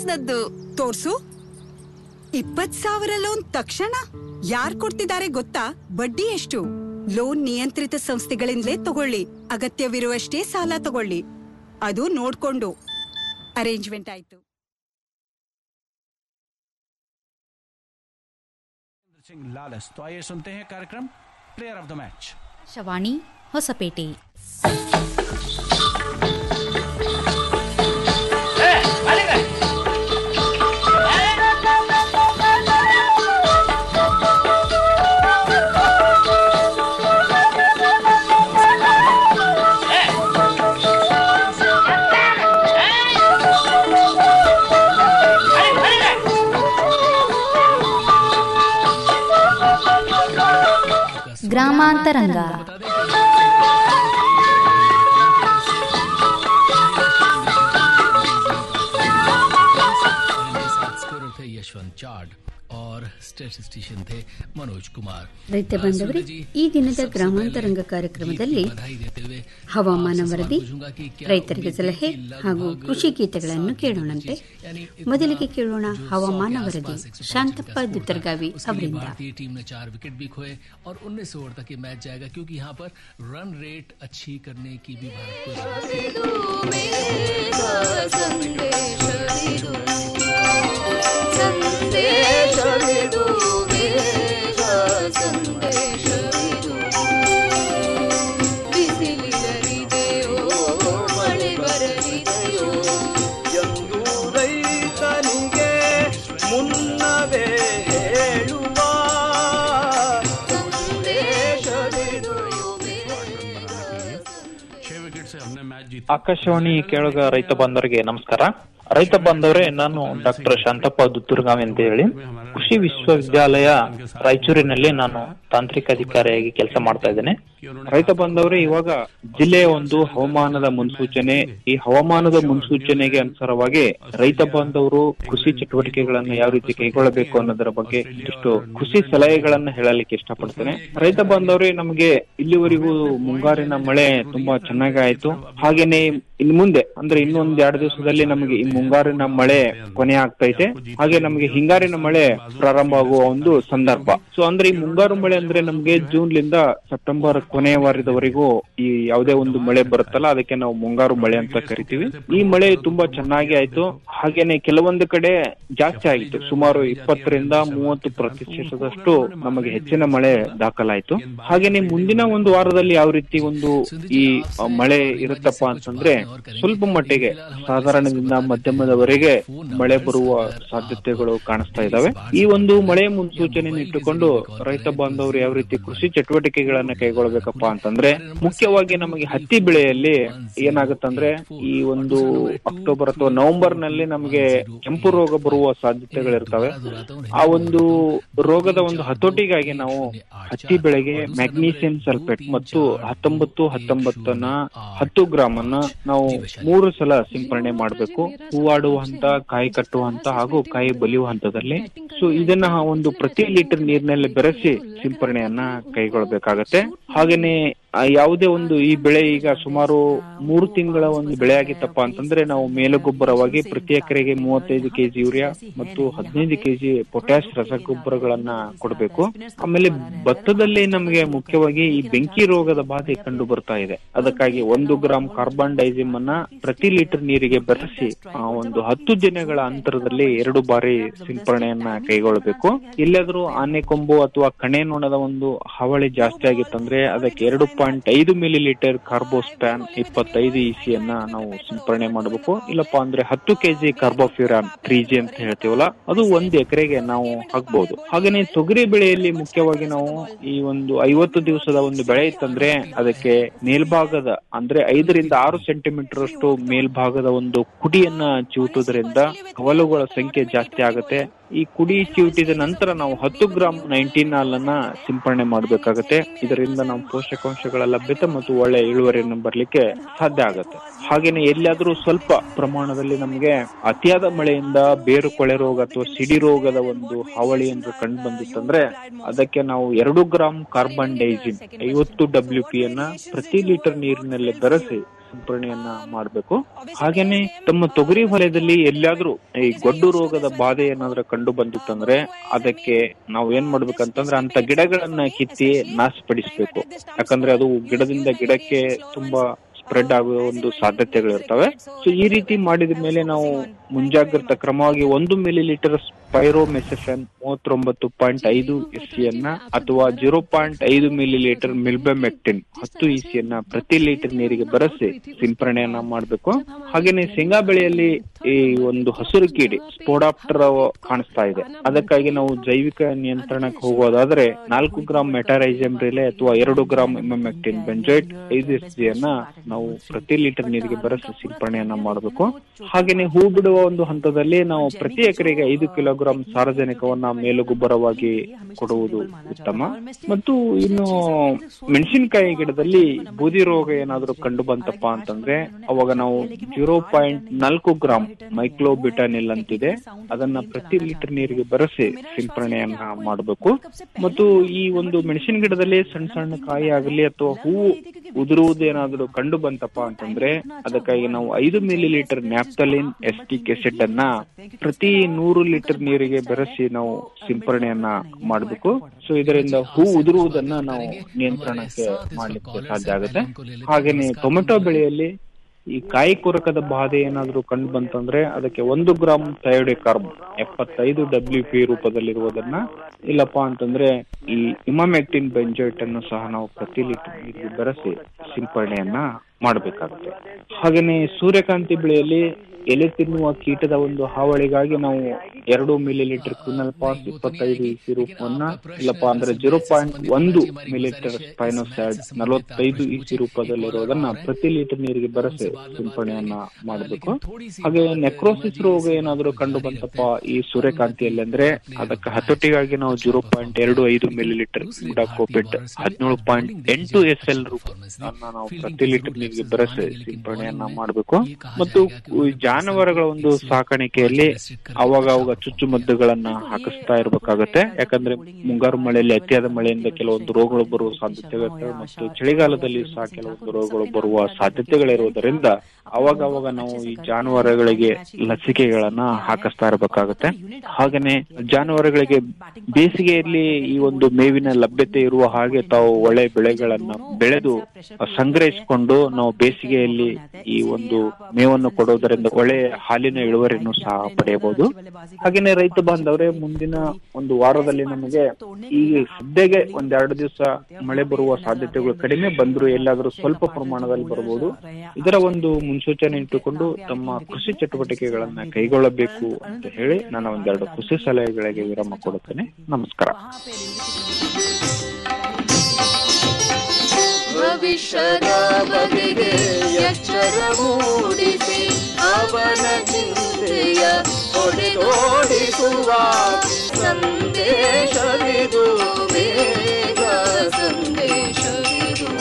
ಬ್ಯಾಂಕ್ನದ್ದು ತೋರ್ಸು ಇಪ್ಪತ್ ಸಾವಿರ ಲೋನ್ ತಕ್ಷಣ ಯಾರ್ ಕೊಡ್ತಿದ್ದಾರೆ ಗೊತ್ತಾ ಬಡ್ಡಿ ಎಷ್ಟು ಲೋನ್ ನಿಯಂತ್ರಿತ ಸಂಸ್ಥೆಗಳಿಂದಲೇ ತಗೊಳ್ಳಿ ಅಗತ್ಯವಿರುವಷ್ಟೇ ಸಾಲ ತಗೊಳ್ಳಿ ಅದು ನೋಡ್ಕೊಂಡು ಅರೇಂಜ್ಮೆಂಟ್ ಆಯ್ತು सिंह लालस तो आइए सुनते हैं कार्यक्रम प्लेयर ऑफ द मैच ಶವಾಣಿ ಹೊಸಪೇಟೆ ಗ್ರಾಮಾಂತರಂಗ मेरे साथ स्कोरर थे यशवंत चाड और स्टैटिस्टिशियन थे मनोज कुमार ರೈತ ಬಂದವರೇ ಈ ದಿನದ ಗ್ರಾಮಾಂತರಂಗ ಕಾರ್ಯಕ್ರಮದಲ್ಲಿ बधाई देते हुए ಹವಾಮಾನ ವರದಿ पूछूंगा कि क्या ರೈತರಿಗೆ ಸಲಹೆ ಹಾಗೂ ಕೃಷಿ ಗೀತೆಗಳನ್ನು ಕೇಳೋಣಂತೆ ಮೊದಲಿಗೆ ಕೇಳೋಣ ಹವಾಮಾನ ವರದಿ ಶಾಂತಪ್ಪ ದುತ್ತರ್ಗಾವಿ ಅವರಿಂದ भारतीय टीम ने चार विकेट भी खोए और 19 ओवर तक ये मैच जाएगा क्योंकि यहाँ पर रन रेट अच्छी करने की भी भारत को जरूरत है। ಎಂದು ರೈತನಿಗೆ ಮುನ್ನವೇ ಹೇಳುವ ಸಂದೇಶವಿದು ಆಕಾಶವಾಣಿ ಕೇಳುಗ ರೈತ ಬಾಂಧವರಿಗೆ ನಮಸ್ಕಾರ ರೈತ ಬಾಂಧವರೇ ನಾನು ಡಾಕ್ಟರ್ ಶಾಂತಪ್ಪ ದುತ್ತೂರ್ಗಾವಿ ಅಂತ ಹೇಳಿ ಕೃಷಿ ವಿಶ್ವವಿದ್ಯಾಲಯ ರಾಯಚೂರಿನಲ್ಲಿ ನಾನು ತಾಂತ್ರಿಕ ಅಧಿಕಾರಿಯಾಗಿ ಕೆಲಸ ಮಾಡ್ತಾ ಇದ್ದೇನೆ ರೈತ ಬಾಂಧವರೇ ಇವಾಗ ಜಿಲ್ಲೆಯ ಒಂದು ಹವಾಮಾನದ ಮುನ್ಸೂಚನೆ ಈ ಹವಾಮಾನದ ಮುನ್ಸೂಚನೆಗೆ ಅನುಸಾರವಾಗಿ ರೈತ ಬಾಂಧವರು ಕೃಷಿ ಚಟುವಟಿಕೆಗಳನ್ನು ಯಾವ ರೀತಿ ಕೈಗೊಳ್ಳಬೇಕು ಅನ್ನೋದರ ಬಗ್ಗೆ ಇಷ್ಟು ಕೃಷಿ ಸಲಹೆಗಳನ್ನ ಹೇಳಲಿಕ್ಕೆ ಇಷ್ಟಪಡ್ತೇನೆ ರೈತ ಬಾಂಧವರೇ ನಮಗೆ ಇಲ್ಲಿವರೆಗೂ ಮುಂಗಾರಿನ ಮಳೆ ತುಂಬಾ ಚೆನ್ನಾಗಿ ಆಯ್ತು ಹಾಗೇನೆ ಇನ್ ಮುಂದೆ ಅಂದ್ರೆ ಇನ್ನೊಂದ್ ಎರಡು ದಿವಸದಲ್ಲಿ ನಮಗೆ ಈ ಮುಂಗಾರಿನ ಮಳೆ ಕೊನೆ ಆಗ್ತೈತೆ ಹಾಗೆ ನಮಗೆ ಹಿಂಗಾರಿನ ಮಳೆ ಪ್ರಾರಂಭ ಆಗುವ ಒಂದು ಸಂದರ್ಭ ಸೊ ಅಂದ್ರೆ ಈ ಮುಂಗಾರು ಮಳೆ ಅಂದ್ರೆ ನಮ್ಗೆ ಜೂನ್ ಲಿಂದ ಸೆಪ್ಟೆಂಬರ್ ಕೊನೆಯ ವಾರದವರೆಗೂ ಈ ಯಾವುದೇ ಒಂದು ಮಳೆ ಬರುತ್ತಲ್ಲ ಅದಕ್ಕೆ ನಾವು ಮುಂಗಾರು ಮಳೆ ಅಂತ ಕರಿತೀವಿ ಈ ಮಳೆ ತುಂಬಾ ಚೆನ್ನಾಗಿ ಆಯ್ತು ಹಾಗೇನೆ ಕೆಲವೊಂದು ಕಡೆ ಜಾಸ್ತಿ ಆಗಿತ್ತು ಸುಮಾರು ಇಪ್ಪತ್ತರಿಂದ ಮೂವತ್ತು ಪ್ರತಿಶತದಷ್ಟು ನಮಗೆ ಹೆಚ್ಚಿನ ಮಳೆ ದಾಖಲಾಯ್ತು ಹಾಗೇನೆ ಮುಂದಿನ ಒಂದು ವಾರದಲ್ಲಿ ಯಾವ ರೀತಿ ಒಂದು ಈ ಆ, ಮಳೆ ಇರುತ್ತಪ್ಪ ಅಂತಂದ್ರೆ ಸ್ವಲ್ಪ ಮಟ್ಟಿಗೆ ಸಾಧಾರಣದಿಂದ ಮಧ್ಯಮದವರೆಗೆ ಮಳೆ ಬರುವ ಸಾಧ್ಯತೆಗಳು ಕಾಣಿಸ್ತಾ ಇದಾವೆ ಈ ಒಂದು ಮಳೆ ಮುನ್ಸೂಚನೆ ಇಟ್ಟುಕೊಂಡು ರೈತ ಬಾಂಧವರು ಯಾವ ರೀತಿ ಕೃಷಿ ಚಟುವಟಿಕೆಗಳನ್ನ ಕೈಗೊಳ್ಬೇಕಪ್ಪ ಅಂತಂದ್ರೆ ಮುಖ್ಯವಾಗಿ ನಮಗೆ ಹತ್ತಿ ಬೆಳೆಯಲ್ಲಿ ಏನಾಗುತ್ತಂದ್ರೆ ಈ ಒಂದು ಅಕ್ಟೋಬರ್ ಅಥವಾ ನವೆಂಬರ್ ನಲ್ಲಿ ನಮಗೆ ಕೆಂಪು ರೋಗ ಬರುವ ಸಾಧ್ಯತೆಗಳಿರ್ತವೆ ಆ ಒಂದು ರೋಗದ ಒಂದು ಹತೋಟಿಗಾಗಿ ನಾವು ಹತ್ತಿ ಬೆಳೆಗೆ ಮ್ಯಾಗ್ನೀಸಿಯಂ ಸಲ್ಫೇಟ್ ಮತ್ತು ಹತ್ತೊಂಬತ್ತು ಹತ್ತೊಂಬತ್ತನ್ನ ಹತ್ತು ಗ್ರಾಮ್ ಅನ್ನ ನಾವು ಮೂರು ಸಲ ಸಿಂಪರಣೆ ಮಾಡಬೇಕು ಹೂವಾಡುವ ಹಂತ ಕಾಯಿ ಕಟ್ಟುವ ಹಂತ ಹಾಗೂ ಕಾಯಿ ಬಲಿಯುವ ಹಂತದಲ್ಲಿ ಸೊ ಇದನ್ನ ಒಂದು ಪ್ರತಿ ಲೀಟರ್ ನೀರಿನಲ್ಲಿ ಬೆರೆಸಿ ಸಿಂಪರಣೆಯನ್ನ ಕೈಗೊಳ್ಳಬೇಕಾಗತ್ತೆ ಹಾಗೇನೆ ಆ, ಯಾವುದೇ ಒಂದು ಈ ಬೆಳೆ ಈಗ ಸುಮಾರು ಮೂರು ತಿಂಗಳ ಒಂದು ಬೆಳೆ ಆಗಿತ್ತಪ್ಪ ಅಂತಂದ್ರೆ ನಾವು ಮೇಲುಗೊಬ್ಬರವಾಗಿ ಪ್ರತಿ ಎಕರೆಗೆ ಮೂವತ್ತೈದು ಕೆಜಿ ಯೂರಿಯಾ ಮತ್ತು ಹದಿನೈದು ಕೆಜಿ ಪೊಟ್ಯಾಶ್ ರಸಗೊಬ್ಬರಗಳನ್ನ ಕೊಡಬೇಕು ಆಮೇಲೆ ಭತ್ತದಲ್ಲಿ ನಮಗೆ ಮುಖ್ಯವಾಗಿ ಈ ಬೆಂಕಿ ರೋಗದ ಬಾಧೆ ಕಂಡು ಬರ್ತಾ ಇದೆ ಅದಕ್ಕಾಗಿ ಒಂದು ಗ್ರಾಮ್ ಕಾರ್ಬನ್ ಡೈಸಿಮ್ ಅನ್ನ ಪ್ರತಿ ಲೀಟರ್ ನೀರಿಗೆ ಬೆರೆಸಿ ಆ, ಒಂದು ಹತ್ತು ದಿನಗಳ ಅಂತರದಲ್ಲಿ ಎರಡು ಬಾರಿ ಸಿಂಪರಣೆಯನ್ನ ಕೈಗೊಳ್ಳಬೇಕು ಎಲ್ಲಾದ್ರೂ ಆನೆ ಕೊಂಬು ಅಥವಾ ಕಣೆ ನೊಣದ ಒಂದು ಹಾವಳಿ ಜಾಸ್ತಿ ಆಗಿತ್ತಂದ್ರೆ ಅದಕ್ಕೆ ಎರಡು ಪಾಯಿಂಟ್ ಐದು ಮಿಲಿ ಲೀಟರ್ ಕಾರ್ಬೋಸ್ಪ್ಯಾನ್ ಇಪ್ಪತ್ತೈದು ಇಸಿಯನ್ನ ನಾವು ಸಿಂಪರಣೆ ಮಾಡಬೇಕು ಇಲ್ಲಪ್ಪ ಅಂದ್ರೆ ಹತ್ತು ಕೆಜಿ ಕಾರ್ಬೋಫ್ಯೂರಾನ್ ತ್ರೀ ಜಿ ಅಂತ ಹೇಳ್ತೀವಲ್ಲ ಅದು ಒಂದು ಎಕರೆಗೆ ನಾವು ಹಾಕ್ಬಹುದು ಹಾಗೇನೆ ತೊಗರಿ ಬೆಳೆಯಲ್ಲಿ ಮುಖ್ಯವಾಗಿ ನಾವು ಈ ಒಂದು ಐವತ್ತು ದಿವಸದ ಒಂದು ಬೆಳೆ ಇತ್ತಂದ್ರೆ ಅದಕ್ಕೆ ಮೇಲ್ಭಾಗದ ಅಂದ್ರೆ ಐದರಿಂದ ಆರು ಸೆಂಟಿಮೀಟರ್ ಅಷ್ಟು ಮೇಲ್ಭಾಗದ ಒಂದು ಕುಡಿಯನ್ನ ಚಿವುಟುವುದರಿಂದ ಕವಲುಗಳ ಸಂಖ್ಯೆ ಜಾಸ್ತಿ ಆಗುತ್ತೆ ಈ ಕುಡಿ ಚಿವುಟಿದ ನಂತರ ನಾವು ಹತ್ತು ಗ್ರಾಮ್ ನೈನ್ಟೀನ್ ಹಾಲನ್ನ ಸಿಂಪರಣೆ ಮಾಡಬೇಕಾಗತ್ತೆ ಇದರಿಂದ ನಾವು ಪೋಷಕಾಂಶಗಳ ಲಭ್ಯತೆ ಮತ್ತು ಒಳ್ಳೆ ಇಳುವರಿಯನ್ನು ಬರ್ಲಿಕ್ಕೆ ಸಾಧ್ಯ ಆಗುತ್ತೆ ಹಾಗೇನೆ ಎಲ್ಲಾದ್ರೂ ಸ್ವಲ್ಪ ಪ್ರಮಾಣದಲ್ಲಿ ನಮಗೆ ಅತಿಯಾದ ಮಳೆಯಿಂದ ಬೇರು ಕೊಳೆ ರೋಗ ಅಥವಾ ಸಿಡಿ ರೋಗದ ಒಂದು ಹಾವಳಿ ಎಂದು ಕಂಡು ಬಂದಿತ್ತಂದ್ರೆ ಅದಕ್ಕೆ ನಾವು ಎರಡು ಗ್ರಾಮ್ ಕಾರ್ಬನ್ ಡೈಜಿನ್ ಐವತ್ತು ಡಬ್ಲ್ಯೂ ಪಿ ಅನ್ನ ಪ್ರತಿ ಲೀಟರ್ ನೀರಿನಲ್ಲಿ ಬೆರೆಸಿ ಸಿಂಪರಣೆಯನ್ನ ಮಾಡಬೇಕು ಹಾಗೇನೆ ತಮ್ಮ ತೊಗರಿ ಹೊಲದಲ್ಲಿ ಎಲ್ಲಾದ್ರೂ ಈ ಗೊಡ್ಡು ರೋಗದ ಬಾಧೆ ಏನಾದ್ರೂ ಕಂಡು ಬಂದಿತ್ತಂದ್ರೆ ಅದಕ್ಕೆ ನಾವು ಏನ್ ಮಾಡ್ಬೇಕಂತಂದ್ರೆ ಅಂತ ಗಿಡಗಳನ್ನ ಕಿತ್ತಿ ನಾಶಪಡಿಸ್ಬೇಕು ಯಾಕಂದ್ರೆ ಅದು ಗಿಡದಿಂದ ಗಿಡಕ್ಕೆ ತುಂಬಾ ಸ್ಪ್ರೆಡ್ ಆಗುವ ಒಂದು ಸಾಧ್ಯತೆಗಳಿರ್ತವೆ ಸೊ ಈ ರೀತಿ ಮಾಡಿದ ಮೇಲೆ ನಾವು ಮುಂಜಾಗ್ರತಾ ಕ್ರಮವಾಗಿ ಒಂದು ಮಿಲಿ ಲೀಟರ್ ಸ್ಪೈರೋಮೆಸೆಫೆನ್ ಮೂವತ್ತೊಂಬತ್ತು ಪಾಯಿಂಟ್ ಐದು ಎಸ್ಸಿಯನ್ನ ಅಥವಾ ಜೀರೋ ಪಾಯಿಂಟ್ ಐದು ಮಿಲಿ ಲೀಟರ್ ಮಿಲ್ಬೆಮೆಕ್ಟಿನ್ ಹತ್ತು ಇಸಿಯನ್ನ ಪ್ರತಿ ಲೀಟರ್ ನೀರಿಗೆ ಬೆರೆಸಿ ಸಿಂಪರಣೆಯನ್ನ ಮಾಡಬೇಕು ಹಾಗೇನೆ ಶೇಂಗಾ ಬೆಳೆಯಲ್ಲಿ ಈ ಒಂದು ಹಸಿರು ಕೀಡಿ ಸ್ಪೋಡಾಪ್ಟರ್ ಕಾಣಿಸ್ತಾ ಇದೆ ಅದಕ್ಕಾಗಿ ನಾವು ಜೈವಿಕ ನಿಯಂತ್ರಣಕ್ಕೆ ಹೋಗೋದಾದ್ರೆ ನಾಲ್ಕು ಗ್ರಾಂ ಮೆಟಾರೈಸಮ್ ರಿಲೆ ಅಥವಾ ಎರಡು ಗ್ರಾಂ ಇಮಮೆಕ್ಟಿನ್ ಬೆಂಜೈಟ್ ಐದು ಎಸ್ ಅನ್ನ ನಾವು ಪ್ರತಿ ಲೀಟರ್ ನೀರಿಗೆ ಬೆರೆಸಿ ಸಿಂಪರಣೆಯನ್ನ ಮಾಡಬೇಕು ಹಾಗೇನೆ ಹೂ ಬಿಡುವ ಒಂದು ಹಂತದಲ್ಲಿ ನಾವು ಪ್ರತಿ ಎಕರೆಗೆ ಐದು ಕಿಲೋಗ್ರಾಂ ಸಾರಜನಕವನ್ನ ಮೇಲುಗೊಬ್ಬರವಾಗಿ ಕೊಡುವುದು ಉತ್ತಮ ಮತ್ತು ಇನ್ನು ಮೆಣಸಿನಕಾಯಿ ಗಿಡದಲ್ಲಿ ಬೂದಿ ರೋಗ ಏನಾದ್ರೂ ಕಂಡು ಬಂತಪ್ಪ ಅಂತಂದ್ರೆ ಅವಾಗ ನಾವು ಜೀರೋ ಪಾಯಿಂಟ್ ನಾಲ್ಕು ಗ್ರಾಂ ಮೈಕ್ಲೋಬಿಟಾನಿಲ್ ಅಂತಿದೆ ಅದನ್ನ ಪ್ರತಿ ಲೀಟರ್ ನೀರಿಗೆ ಬೆರೆಸಿ ಸಿಂಪರಣೆಯನ್ನ ಮಾಡಬೇಕು ಮತ್ತು ಈ ಒಂದು ಮೆಣಸಿನ ಗಿಡದಲ್ಲಿ ಸಣ್ಣ ಸಣ್ಣ ಕಾಯಿ ಆಗಲಿ ಅಥವಾ ಹೂವು ಉದುರುವುದೇನಾದ್ರೂ ಕಂಡು ಬಂತಪ್ಪ ಅಂತಂದ್ರೆ ಅದಕ್ಕಾಗಿ ನಾವು ಐದು millilitre naphthalene acetic acid ಅನ್ನ ಪ್ರತಿ ನೂರು ಲೀಟರ್ ನೀರಿಗೆ ಬೆರೆಸಿ ನಾವು ಸಿಂಪರಣೆಯನ್ನ ಮಾಡಬೇಕು ಸೊ ಇದರಿಂದ ಹೂ ಉದುರುವುದನ್ನ ನಾವು ನಿಯಂತ್ರಣಕ್ಕೆ ಮಾಡ್ಲಿಕ್ಕೆ ಸಾಧ್ಯ ಆಗುತ್ತೆ ಹಾಗೇನೆ ಟೊಮೆಟೊ ಬೆಳೆಯಲ್ಲಿ ಈ ಕಾಯಿ ಕೊರಕದ ಬಾಧೆ ಏನಾದ್ರೂ ಕಂಡು ಬಂತಂದ್ರೆ ಅದಕ್ಕೆ ಒಂದು ಗ್ರಾಂ ಥಯೋಡಿಕಾರ್ಬ್ ಎಪ್ಪತ್ತೈದು ಡಬ್ಲ್ಯೂ ಪಿ ರೂಪದಲ್ಲಿರುವುದನ್ನ ಇಲ್ಲಪ್ಪ ಅಂತಂದ್ರೆ ಈ ಇಮಾಮೆಕ್ಟಿನ್ ಬೆಂಜೈಟ್ ಅನ್ನು ಸಹ ನಾವು ಪ್ರತಿ ಲೀಟರ್ ನೀರಿಗೆ ಬೆರೆಸಿ ಸಿಂಪರಣೆಯನ್ನ ಮಾಡಬೇಕಾಗುತ್ತೆ ಹಾಗೇನೆ ಸೂರ್ಯಕಾಂತಿ ಬೆಳೆಯಲ್ಲಿ ಎಲೆ ತಿನ್ನುವ ಕೀಟದ ಒಂದು ಹಾವಳಿಗಾಗಿ ನಾವು ಎರಡು ಮಿಲಿ ಲೀಟರ್ ಕ್ವಿನಲ್ ಪಾಸ್ ಇಪ್ಪತ್ತೈದು ಇಸಿ ರೂಪವನ್ನ ಇಲ್ಲಪ್ಪ ಅಂದ್ರೆ ಜೀರೋ ಪಾಯಿಂಟ್ ಒಂದು ಮಿಲಿಲೀಟರ್ ಸ್ಪೈನೋಸ್ಯಾಡ್ ನಲವತ್ತೈದು ಇಸಿ ರೂಪದಲ್ಲಿರೋದನ್ನ ಪ್ರತಿ ಲೀಟರ್ ನೀರಿಗೆ ಬೆರೆಸಿ ಸಿಂಪರಣೆಯನ್ನ ಮಾಡಬೇಕು ಹಾಗೆ ನೆಕ್ರೋಸಿಸ್ ರೋಗ ಏನಾದರೂ ಕಂಡು ಬಂತಪ್ಪ ಈ ಸೂರ್ಯಕಾಂತಿಯಲ್ಲಿ ಅಂದ್ರೆ ಅದಕ್ಕೆ ಹತೋಟಿಗಾಗಿ ನಾವು ಜೀರೋ ಪಾಯಿಂಟ್ ಎರಡು ಐದು ಮಿಲಿ ಲೀಟರ್ ಕೋಪಿಟ್ ಹದಿನೇಳು ಪಾಯಿಂಟ್ ಎಂಟು ಎಸ್ ಎಲ್ ರೂಪನ್ನ ನಾವು ಪ್ರತಿ ಲೀಟರ್ ನೀರಿಗೆ ಬೆರೆಸಿ ಸಿಂಪರಣೆಯನ್ನ ಮಾಡಬೇಕು ಮತ್ತು ಈ ಜಾನುವಾರುಗಳ ಒಂದು ಸಾಕಾಣಿಕೆಯಲ್ಲಿ ಅವಾಗ ಅವಾಗ ಚುಚ್ಚುಮದ್ದುಗಳನ್ನ ಹಾಕಿಸ್ತಾ ಇರ್ಬೇಕಾಗತ್ತೆ ಯಾಕಂದ್ರೆ ಮುಂಗಾರು ಮಳೆಯಲ್ಲಿ ಅತಿಯಾದ ಮಳೆಯಿಂದ ಕೆಲವೊಂದು ರೋಗಗಳು ಬರುವ ಸಾಧ್ಯತೆ ಇರುತ್ತೆ ಮತ್ತು ಚಳಿಗಾಲದಲ್ಲಿ ಸಹ ಕೆಲವೊಂದು ರೋಗಗಳು ಬರುವ ಸಾಧ್ಯತೆಗಳಿರುವುದರಿಂದ ಅವಾಗ ಅವಾಗ ನಾವು ಈ ಜಾನುವಾರುಗಳಿಗೆ ಲಸಿಕೆಗಳನ್ನ ಹಾಕಿಸ್ತಾ ಇರಬೇಕಾಗತ್ತೆ ಹಾಗೇನೆ ಜಾನುವಾರುಗಳಿಗೆ ಬೇಸಿಗೆಯಲ್ಲಿ ಈ ಒಂದು ಮೇವಿನ ಲಭ್ಯತೆ ಇರುವ ಹಾಗೆ ತಾವು ಒಳ್ಳೆ ಬೆಳೆಗಳನ್ನ ಬೆಳೆದು ಸಂಗ್ರಹಿಸಿಕೊಂಡು ನಾವು ಬೇಸಿಗೆಯಲ್ಲಿ ಈ ಒಂದು ಮೇವನ್ನು ಕೊಡೋದರಿಂದ ಒಳ್ಳೆ ಹಾಲಿನ ಇಳುವರಿಯನ್ನು ಸಹ ಪಡೆಯಬಹುದು ಹಾಗೇನೆ ರೈತ ಬಾಂಧವರೇ ಮುಂದಿನ ಒಂದು ವಾರದಲ್ಲಿ ನಮಗೆ ಈ ಸದ್ಯಗೆ ಒಂದೆರಡು ದಿವಸ ಮಳೆ ಬರುವ ಸಾಧ್ಯತೆಗಳು ಕಡಿಮೆ ಬಂದ್ರು ಎಲ್ಲಾದ್ರೂ ಸ್ವಲ್ಪ ಪ್ರಮಾಣದಲ್ಲಿ ಬರಬಹುದು ಇದರ ಒಂದು ಮುನ್ಸೂಚನೆ ಇಟ್ಟುಕೊಂಡು ತಮ್ಮ ಕೃಷಿ ಚಟುವಟಿಕೆಗಳನ್ನ ಕೈಗೊಳ್ಳಬೇಕು ಅಂತ ಹೇಳಿ ನನ್ನ ಒಂದೆರಡು ಕೃಷಿ ಸಲಹೆಗಳಿಗೆ ವಿರಾಮ ಕೊಡುತ್ತೇನೆ ನಮಸ್ಕಾರ ಭವಿಷ್ಯದ ಬಗೆಗೆ ಎಚ್ಚರ ಮೂಡಿಸಿ ಅವನ ಚಿಂತೆಯ ಹೊಡೆದೋಡಿಸುವ ಸಂದೇಶವಿದು ಬೇಗ ಸಂದೇಶವಿದು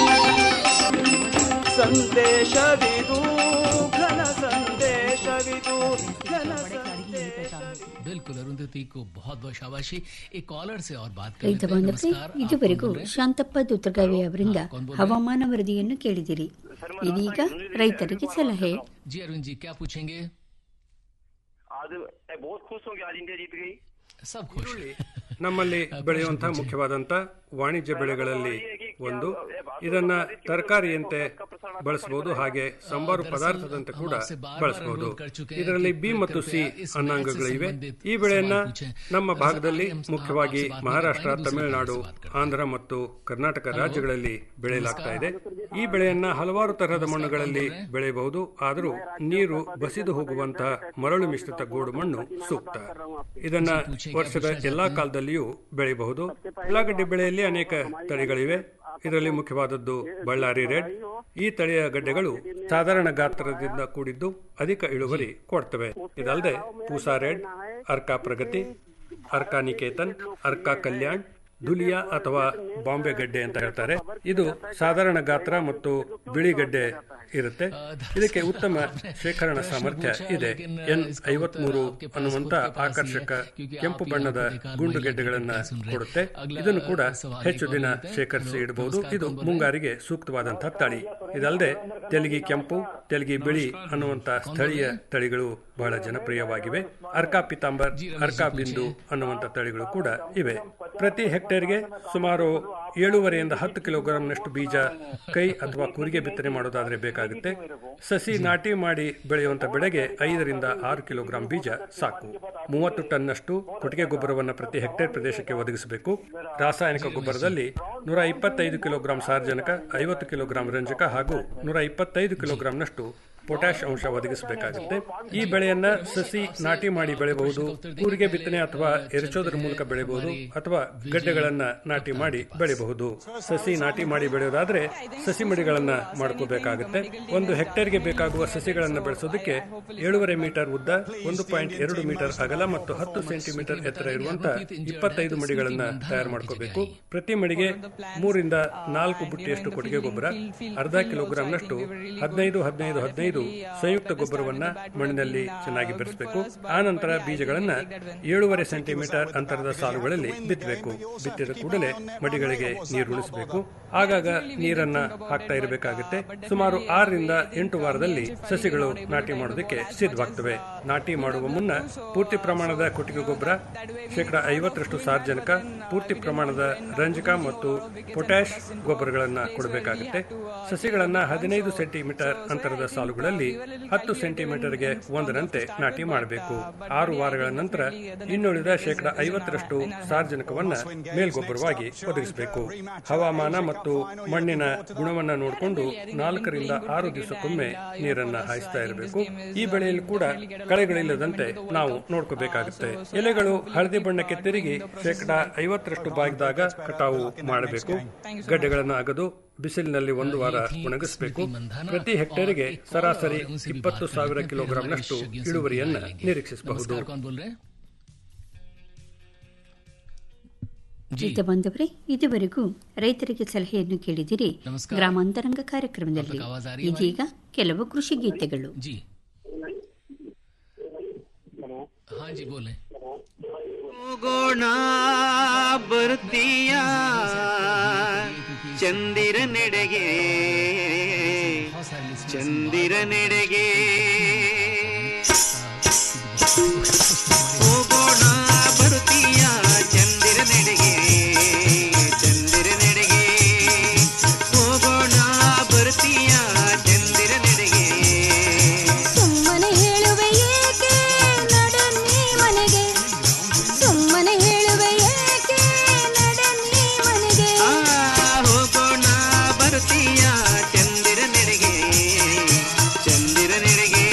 ಸಂದೇಶವಿದು ಘನ ಸಂದೇಶವಿದು ಘನ ಸಂದೇಶವಿದು बिल्कुल अरुंधति को बहुत बहुत शाबाशी एक कॉलर से और बात कर ರೈತ लेते हैं ಬಾಂಧವರೇ नमस्कार आप ಇದುವರೆಗೂ कौन बोल रहे हैं? ಶಾಂತಪ್ಪ ದುತ್ತಗಾವಿ ಅವರಿಂದ ಹವಾಮಾನ ವರದಿಯನ್ನು ಕೇಳಿದಿರಿ ಇದೀಗ ರೈತರಿಗೆ ಸಲಹೆ जी अरुण जी क्या पूछेंगे आज मैं बहुत खुश हूँ कि आज इंडिया जीत गई सब खुश ನಮ್ಮಲ್ಲಿ ಬೆಳೆಯುವಂತಹ ಮುಖ್ಯವಾದಂತ ವಾಣಿಜ್ಯ ಬೆಳೆಗಳಲ್ಲಿ ಒಂದು ಇದನ್ನ ತರಕಾರಿಯಂತೆ ಬಳಸಬಹುದು ಹಾಗೆ ಸಂಬಾರು ಪದಾರ್ಥದಂತೆ ಕೂಡ ಬಳಸಬಹುದು ಇದರಲ್ಲಿ ಬಿ ಮತ್ತು ಸಿ ಅನ್ನಾಂಗಗಳಿವೆ ಈ ಬೆಳೆಯನ್ನ ನಮ್ಮ ಭಾಗದಲ್ಲಿ ಮುಖ್ಯವಾಗಿ ಮಹಾರಾಷ್ಟ್ರ ತಮಿಳುನಾಡು ಆಂಧ್ರ ಮತ್ತು ಕರ್ನಾಟಕ ರಾಜ್ಯಗಳಲ್ಲಿ ಬೆಳೆಯಲಾಗ್ತಾ ಇದೆ ಈ ಬೆಳೆಯನ್ನ ಹಲವಾರು ತರಹದ ಮಣ್ಣುಗಳಲ್ಲಿ ಬೆಳೆಯಬಹುದು ಆದರೂ ನೀರು ಬಸಿದು ಹೋಗುವಂತಹ ಮರಳು ಮಿಶ್ರಿತ ಗೋಡು ಮಣ್ಣು ಸೂಕ್ತ ಇದನ್ನ ವರ್ಷದ ಎಲ್ಲಾ ಕಾಲದಲ್ಲಿಯೂ ಬೆಳೆಯಬಹುದು ಉಳ್ಳಾಗಡ್ಡಿ ಬೆಳೆಯಲ್ಲಿ ಅನೇಕ ತಳಿಗಳಿವೆ ಇದರಲ್ಲಿ ಮುಖ್ಯವಾದದ್ದು ಬಳ್ಳಾರಿ ರೆಡ್ ಈ ತಳಿಯ ಗಡ್ಡೆಗಳು ಸಾಧಾರಣ ಗಾತ್ರದಿಂದ ಕೂಡಿದ್ದು ಅಧಿಕ ಇಳುವರಿ ಕೊಡ್ತವೆ ಇದಲ್ಲದೆ ಪೂಸಾ ರೆಡ್ ಅರ್ಕಾ ಪ್ರಗತಿ ಅರ್ಕಾ ನಿಕೇತನ್ ಅರ್ಕಾ ಕಲ್ಯಾಣ್ ದುಲಿಯಾ ಅಥವಾ ಬಾಂಬೆ ಗಡ್ಡೆ ಅಂತ ಹೇಳ್ತಾರೆ ಇದು ಸಾಧಾರಣ ಗಾತ್ರ ಮತ್ತು ಬಿಳಿ ಗಡ್ಡೆ ಇರುತ್ತೆ ಇದಕ್ಕೆ ಉತ್ತಮ ಶೇಖರಣಾ ಸಾಮರ್ಥ್ಯ ಇದೆ ಎನ್ ಐವತ್ಮೂರು ಅನ್ನುವಂತ ಆಕರ್ಷಕ ಕೆಂಪು ಬಣ್ಣದ ಗುಂಡು ಗೆಡ್ಡೆಗಳನ್ನ ಕೊಡುತ್ತೆ ಇದನ್ನು ಕೂಡ ಹೆಚ್ಚು ದಿನ ಶೇಖರಿಸಿ ಇಡಬಹುದು ಇದು ಮುಂಗಾರಿಗೆ ಸೂಕ್ತವಾದಂತಹ ತಳಿ ಇದಲ್ಲದೆ ತೆಲಗಿ ಕೆಂಪು ತೆಲಗಿ ಬಿಳಿ ಅನ್ನುವಂತ ಸ್ಥಳೀಯ ತಳಿಗಳು ಬಹಳ ಜನಪ್ರಿಯವಾಗಿವೆ ಅರ್ಕಾ ಪಿತಾಂಬರ್ ಅರ್ಕಾ ಬಿಂದು ಅನ್ನುವಂತ ತಳಿಗಳು ಕೂಡ ಇವೆ ಪ್ರತಿ ಹೆಕ್ಟೇರ್ಗೆ ಸುಮಾರು ಏಳೂವರೆಯಿಂದ ಹತ್ತು ಕಿಲೋಗ್ರಾಂನಷ್ಟು ಬೀಜ ಕೈ ಅಥವಾ ಕೂರಿಗೆ ಬಿತ್ತನೆ ಮಾಡೋದಾದ್ರೆ ಬೇಕಾಗುತ್ತೆ ಸಸಿ ನಾಟಿ ಮಾಡಿ ಬೆಳೆಯುವಂತ ಬೆಳೆಗೆ ಐದರಿಂದ ಆರು ಕಿಲೋಗ್ರಾಂ ಬೀಜ ಸಾಕು ಮೂವತ್ತು ಟನ್ನಷ್ಟು ಕೊಟ್ಟಿಗೆ ಗೊಬ್ಬರವನ್ನು ಪ್ರತಿ ಹೆಕ್ಟೇರ್ ಪ್ರದೇಶಕ್ಕೆ ಒದಗಿಸಬೇಕು ರಾಸಾಯನಿಕ ಗೊಬ್ಬರದಲ್ಲಿ ನೂರ ಇಪ್ಪತ್ತೈದು ಕಿಲೋಗ್ರಾಂ ಸಾರ್ವಜನಿಕ ಐವತ್ತು ಕಿಲೋಗ್ರಾಂ ರಂಜಕ ಹಾಗೂ ನೂರ ಇಪ್ಪತ್ತೈದು ಕಿಲೋಗ್ರಾಂನಷ್ಟು ಪೊಟ್ಯಾಶ್ ಅಂಶ ಒದಗಿಸಬೇಕಾಗುತ್ತೆ ಈ ಬೆಳೆಯನ್ನ ಸಸಿ ನಾಟಿ ಮಾಡಿ ಬೆಳೆಯಬಹುದು ಕೂರಿಗೆ ಬಿತ್ತನೆ ಅಥವಾ ಎರಚೋದ್ರ ಮೂಲಕ ಬೆಳೆಯಬಹುದು ಅಥವಾ ಗಡ್ಡೆಗಳನ್ನ ನಾಟಿ ಮಾಡಿ ಬೆಳೆಯಬಹುದು ಸಸಿ ನಾಟಿ ಮಾಡಿ ಬೆಳೆಯೋದಾದ್ರೆ ಸಸಿ ಮಡಿಗಳನ್ನ ಮಾಡ್ಕೋಬೇಕಾಗುತ್ತೆ ಒಂದು ಹೆಕ್ಟೇರ್ಗೆ ಬೇಕಾಗುವ ಸಸಿಗಳನ್ನ ಬೆಳೆಸೋದಕ್ಕೆ ಏಳೂವರೆ ಮೀಟರ್ ಉದ್ದ ಒಂದು ಪಾಯಿಂಟ್ ಎರಡು ಮೀಟರ್ ಅಗಲ ಮತ್ತು ಹತ್ತು ಸೆಂಟಿಮೀಟರ್ ಎತ್ತರ ಇರುವಂತ ಇಪ್ಪತ್ತೈದು ಮಡಿಗಳನ್ನ ತಯಾರು ಮಾಡ್ಕೋಬೇಕು ಪ್ರತಿ ಮಡಿಗೆ ಮೂರಿಂದ ನಾಲ್ಕು ಬುಟ್ಟಿಯಷ್ಟು ಕೊಟ್ಟಿಗೆ ಗೊಬ್ಬರ ಅರ್ಧ ಕಿಲೋಗ್ರಾಂನಷ್ಟು ಹದಿನೈದು ಹದಿನೈದು ಹದಿನೈದು ಸಂಯುಕ್ತ ಗೊಬ್ಬರವನ್ನ ಮಣ್ಣಿನಲ್ಲಿ ಚೆನ್ನಾಗಿ ಬೆರೆಸಬೇಕು ಆ ನಂತರ ಬೀಜಗಳನ್ನ ಏಳೂವರೆ ಸೆಂಟಿಮೀಟರ್ ಅಂತರದ ಸಾಲುಗಳಲ್ಲಿ ಬಿತ್ತಬೇಕು ಬಿತ್ತಿದ ಕೂಡಲೇ ಮಡಿಗಳಿಗೆ ನೀರು ಉಳಿಸಬೇಕು ಆಗಾಗ ನೀರನ್ನ ಹಾಕ್ತಾ ಇರಬೇಕಾಗುತ್ತೆ ಸುಮಾರು ಆರರಿಂದ ಎಂಟು ವಾರದಲ್ಲಿ ಸಸಿಗಳು ನಾಟಿ ಮಾಡೋದಕ್ಕೆ ಸಿದ್ಧವಾಗ್ತವೆ ನಾಟಿ ಮಾಡುವ ಮುನ್ನ ಪೂರ್ತಿ ಪ್ರಮಾಣದ ಕೊಟ್ಟಿಗೆ ಗೊಬ್ಬರ ಶೇಕಡ ಐವತ್ತರಷ್ಟು ಸಾರ್ವಜನಿಕ ಪೂರ್ತಿ ಪ್ರಮಾಣದ ರಂಜಕ ಮತ್ತು ಪೊಟ್ಯಾಶ್ ಗೊಬ್ಬರಗಳನ್ನ ಕೊಡಬೇಕಾಗುತ್ತೆ ಸಸಿಗಳನ್ನ ಹದಿನೈದು ಸೆಂಟಿಮೀಟರ್ ಅಂತರದ ಸಾಲುಗಳಲ್ಲಿ ಹತ್ತು ಸೆಂಟಿಮೀಟರ್ಗೆ ಒಂದರಂತೆ ನಾಟಿ ಮಾಡಬೇಕು ಆರು ವಾರಗಳ ನಂತರ ಇನ್ನುಳಿದ ಶೇಕಡ ಐವತ್ತರಷ್ಟು ಸಾರ್ವಜನಿಕವನ್ನ ಮೇಲ್ಗೊಬ್ಬರವಾಗಿ ಒದಗಿಸಬೇಕು ಹವಾಮಾನ ಮತ್ತು ಮಣ್ಣಿನ ಗುಣವನ್ನ ನೋಡಿಕೊಂಡು ನಾಲ್ಕರಿಂದ ಆರು ದಿವಸಕ್ಕೊಮ್ಮೆ ನೀರನ್ನ ಹಾಯಿಸ್ತಾ ಇರಬೇಕು ಈ ಬೆಳೆಯಲ್ಲಿ ಕೂಡ ಕಳೆಗಳಿಲ್ಲದಂತೆ ನಾವು ನೋಡ್ಕೋಬೇಕಾಗುತ್ತೆ ಎಲೆಗಳು ಹಳದಿ ಬಣ್ಣಕ್ಕೆ ತಿರುಗಿ ಶೇಕಡ ಐವತ್ತರಷ್ಟು ಬಾಗಿದಾಗ ಕಟಾವು ಮಾಡಬೇಕು ಗಡ್ಡೆಗಳನ್ನು ಅಗದು ಬಿಸಿಲಿನಲ್ಲಿ ಒಂದು ವಾರ ಒಣಗಿಸಬೇಕು ಪ್ರತಿ ಹೆಕ್ಟೇರಿಗೆ ಸರಾಸರಿ ಇಪ್ಪತ್ತು ಸಾವಿರ ಕಿಲೋಗ್ರಾಂನಷ್ಟು ಇಳುವರಿಯನ್ನ ನಿರೀಕ್ಷಿಸಬಹುದು ರೈತ ಬಾಂಧವರೇ ಇದುವರೆಗೂ ರೈತರಿಗೆ ಸಲಹೆಯನ್ನು ಕೇಳಿದಿರಿ ಗ್ರಾಮಾಂತರಂಗ ಕಾರ್ಯಕ್ರಮದಲ್ಲಿ ಇದೀಗ ಕೆಲವು ಕೃಷಿ ಗೀತೆಗಳು जी हाँ जी बोले ಹೋಗೋಣ ಬರ್ತೀಯ ಚಂದಿರ ನೆಡೆಗೆ ಚಂದಿರ ನೆಡೆಗೆ ಹೋಗೋಣ ಬರ್ತೀಯ ಚಂದಿರ ನೆಡೆಗೆ ಚಂದಿರ ನೆಡೆಗೆ ಹೋಗೋಣ ಬರ್ತೀಯ ಚಂದಿರ ನೆಡೆಗೆ ಸುಮ್ಮನೆ ಹೇಳುವೆ ಏಕೆ ನಡನ್ನಿ ಮನೆಗೆ ಸುಮ್ಮನೆ ಹೇಳುವೆ ಏಕೆ ನಡನ್ನಿ ಮನೆಗೆ ಆ ಹೋಗೋಣ ಬರ್ತೀಯ ಚಂದಿರ ನೆಡೆಗೆ ಚಂದಿರ ನೆಡೆಗೆ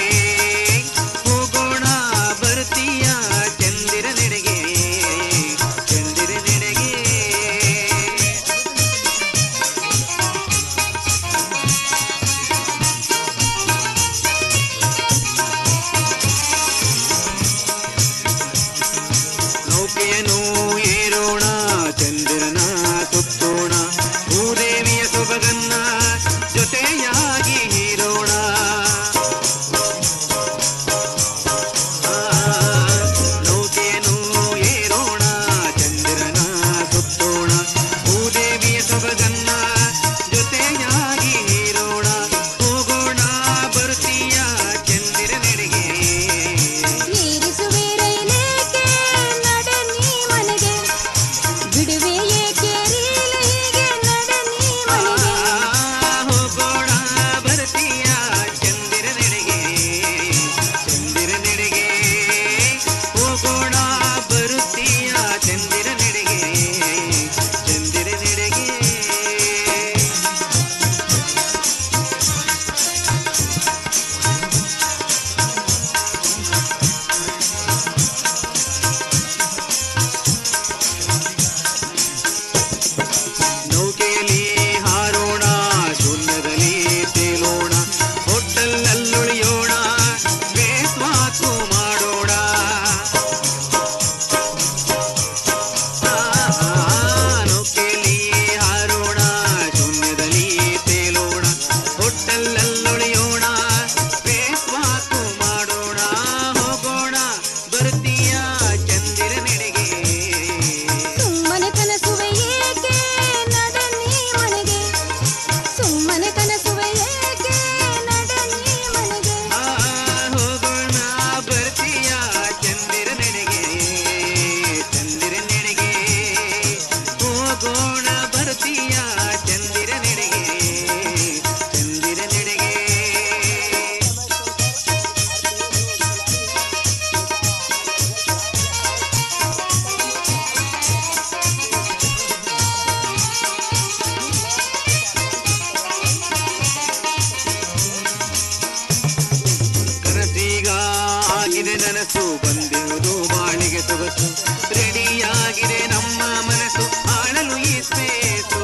ನೆನಪು ಬಂದಿರುವುದು ಬಾಳಿಗೆ ಸೊಗಸು ರೆಡಿಯಾಗಿದೆ ನಮ್ಮ ಮನಸ್ಸು ಆಳಲು ಈ ಸ್ಪೇಸು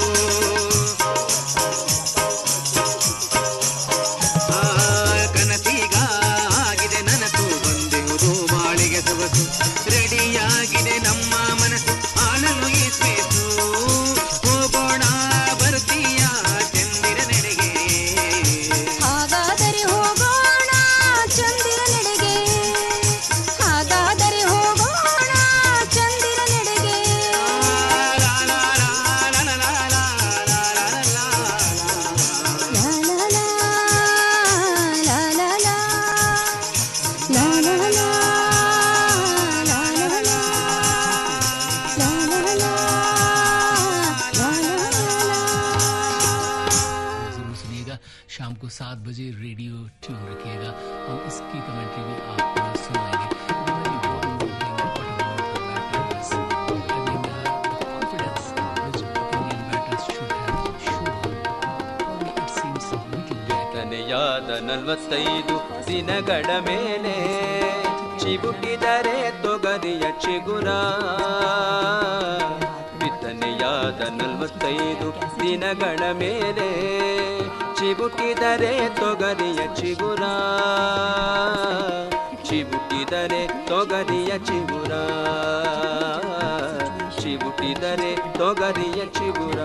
ಆ, ಕನಸೀಗ ಆಗಿದೆ ನನಸು ಬಂದಿರುವುದು ಬಾಳಿಗೆ ಸೊಗಸು ರೆಡಿಯಾಗಿದೆ ನಮ್ಮ ಮನಸ್ಸು ಆಳಲು ಈ ಸ್ಪೇಸು ಹೋಗೋಣ ಬರ್ತೀಯ ಚಂದಿರ ನೆಡೆಗೆ ಹಾಗಾದರೆ ಹೋಗೋಣ ಚಂದಿರನೆಡೆಗೆ ಹಾಗಾದರೆ ಹೋಗೋಣ ಚಂದಿರನೆಡೆಗೆ ಲಾ ಲಾ ಲಾ, ಲಾ ಲಾ ಲಾ, ಲಾ ಲಾ ಲಾ, ಲಾ ಲಾ ಲಾ, ಲಾ ಲಾ ಲಾ, ಲಾ ಲಾ ಲಾ. जरूर सुनिएगा शाम को सात बजे रेडियो ट्यून रखिएगा हम इसकी कमेंट्री भी आपको सुनाएंगे Very warm morning. What about the batters? I mean, uh, the confidence which Indian batters should have shown. Probably it seems a little lack. ತನೆಯಾದ ನಲವತ್ತೈದು ದಿನಗಳ ಮೇಲೆ ಚಿಬುಟಿದರೆ ತೊಗರಿಯ ಚಿಗುರ ಬಿತ್ತನೆಯಾದ ನಲವತ್ತೈದು ದಿನಗಳ ಮೇಲೆ ಚಿಬುಟಿದರೆ ತೊಗರಿಯ ಚಿಗುರ ಚಿಬುಟಿದರೆ ತೊಗರಿಯ ಚಿಗುರ ಚಿಬುಟಿದರೆ ತೊಗರಿಯ ಚಿಗುರ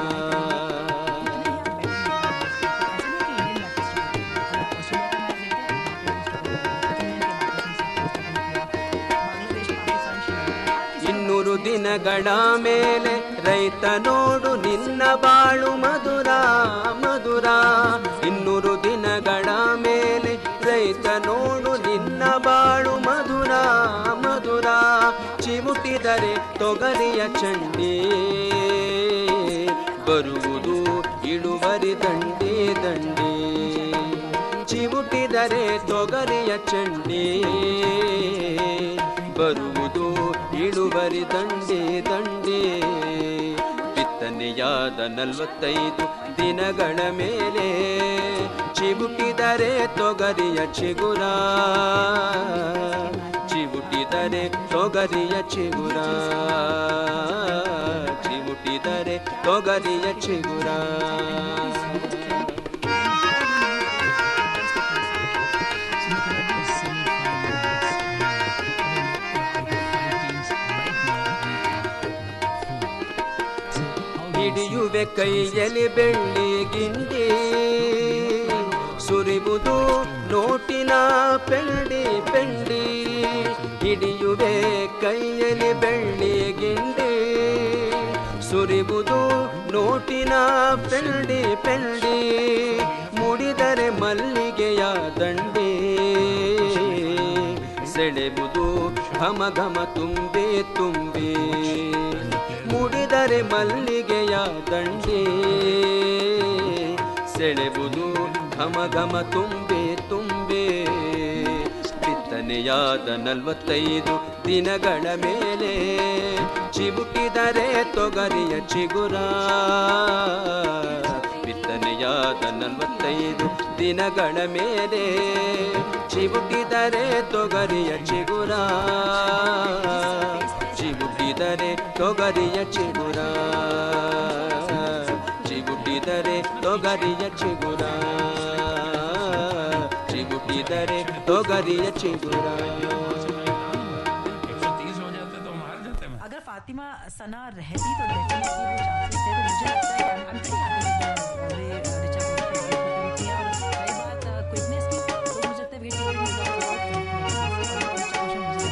ಇನ್ನೂರು ದಿನಗಳ ಮೇಲೆ ರೈತ ನೋಡು ನಿನ್ನ ಬಾಳು ಮಧುರ ಮಧುರ ಇನ್ನೂರು ದಿನಗಳ ಮೇಲೆ ರೈತ ನೋಡು ನಿನ್ನ ಬಾಳು ಮಧುರ ಮಧುರ ಚಿಮುಟಿದರೆ ತೊಗರಿಯ ಚಂಡಿ ಬರುವುದು ಇಳುವರಿ ದಂಡಿ ದಂಡಿ ಚಿಮುಟಿದರೆ ತೊಗರಿಯ ಚಂಡಿ ಬರುವುದು ಇಳುವರಿ ದಂಡೆ ದಂಡೆ ಬಿತ್ತನೆಯಾದ ನಲವತ್ತೈದು ದಿನಗಳ ಮೇಲೆ ಚಿಬುಟಿದರೆ ತೊಗರಿಯ ಚಿಗುರ ಚಿಬುಟಿದರೆ ತೊಗರಿಯ ಚಿಗುರ ಚಿಬುಟಿದರೆ ತೊಗರಿಯ ಚಿಗುರ ಹಿಡಿಯುವೆ ಕೈಯಲ್ಲಿ ಬೆಳ್ಳಿ ಗಿಂಡಿ ಸುರಿಬುದು ನೋಟಿನ ಪೆಂಡಿ ಪೆಂಡಿ ಹಿಡಿಯುವೆ ಕೈಯಲ್ಲಿ ಬೆಳ್ಳಿ ಗಿಂಡಿ ಸುರಿಬುದು ನೋಟಿನ ಪೆಂಡಿ ಪೆಂಡಿ ಮುಡಿದರೆ ಮಲ್ಲಿಗೆಯ ದಂಡಿ ಸೆಳೆಬುದು ಘಮ ಘಮ ತುಂಬಿ ತುಂಬಿ ಮುಡಿದರೆ ಮಲ್ಲಿಗೆಯ ದಂಡೆ ಸೆಳೆಬುದು ಘಮ ಘಮ ತುಂಬೆ ತುಂಬೆ ಬಿತ್ತನೆಯಾದ ನಲವತ್ತೈದು ದಿನಗಳ ಮೇಲೆ ಚಿಬುಟಿದರೆ ತೊಗರಿಯ ಚಿಗುರ ಬಿತ್ತನೆಯಾದ ನಲವತ್ತೈದು ದಿನಗಳ ಮೇಲೆ ಚಿಬುಟಿದರೆ ತೊಗರಿಯ ಚಿಗುರ ಚಿಬುಟಿದರೆ ತೊಗರಿಯ ಚಿಗುರ ಚಿಬುಟಿದರೆ ತೊಗರಿಯ ಚಿಗುರ ಚಿಬುಟಿದರೆ ತೊಗರಿಯ ಚಿಗುರ अगर फातिमा सना रहती तो डेफिनेटली वो चांसेस थे तो मुझे लगता है आई एम वेरी हैप्पी वे ऋचा की और रही बात क्विकनेस की तो मुझे लगता है विकेट कीपिंग इज और ऋचा क्वेश्चन मुझे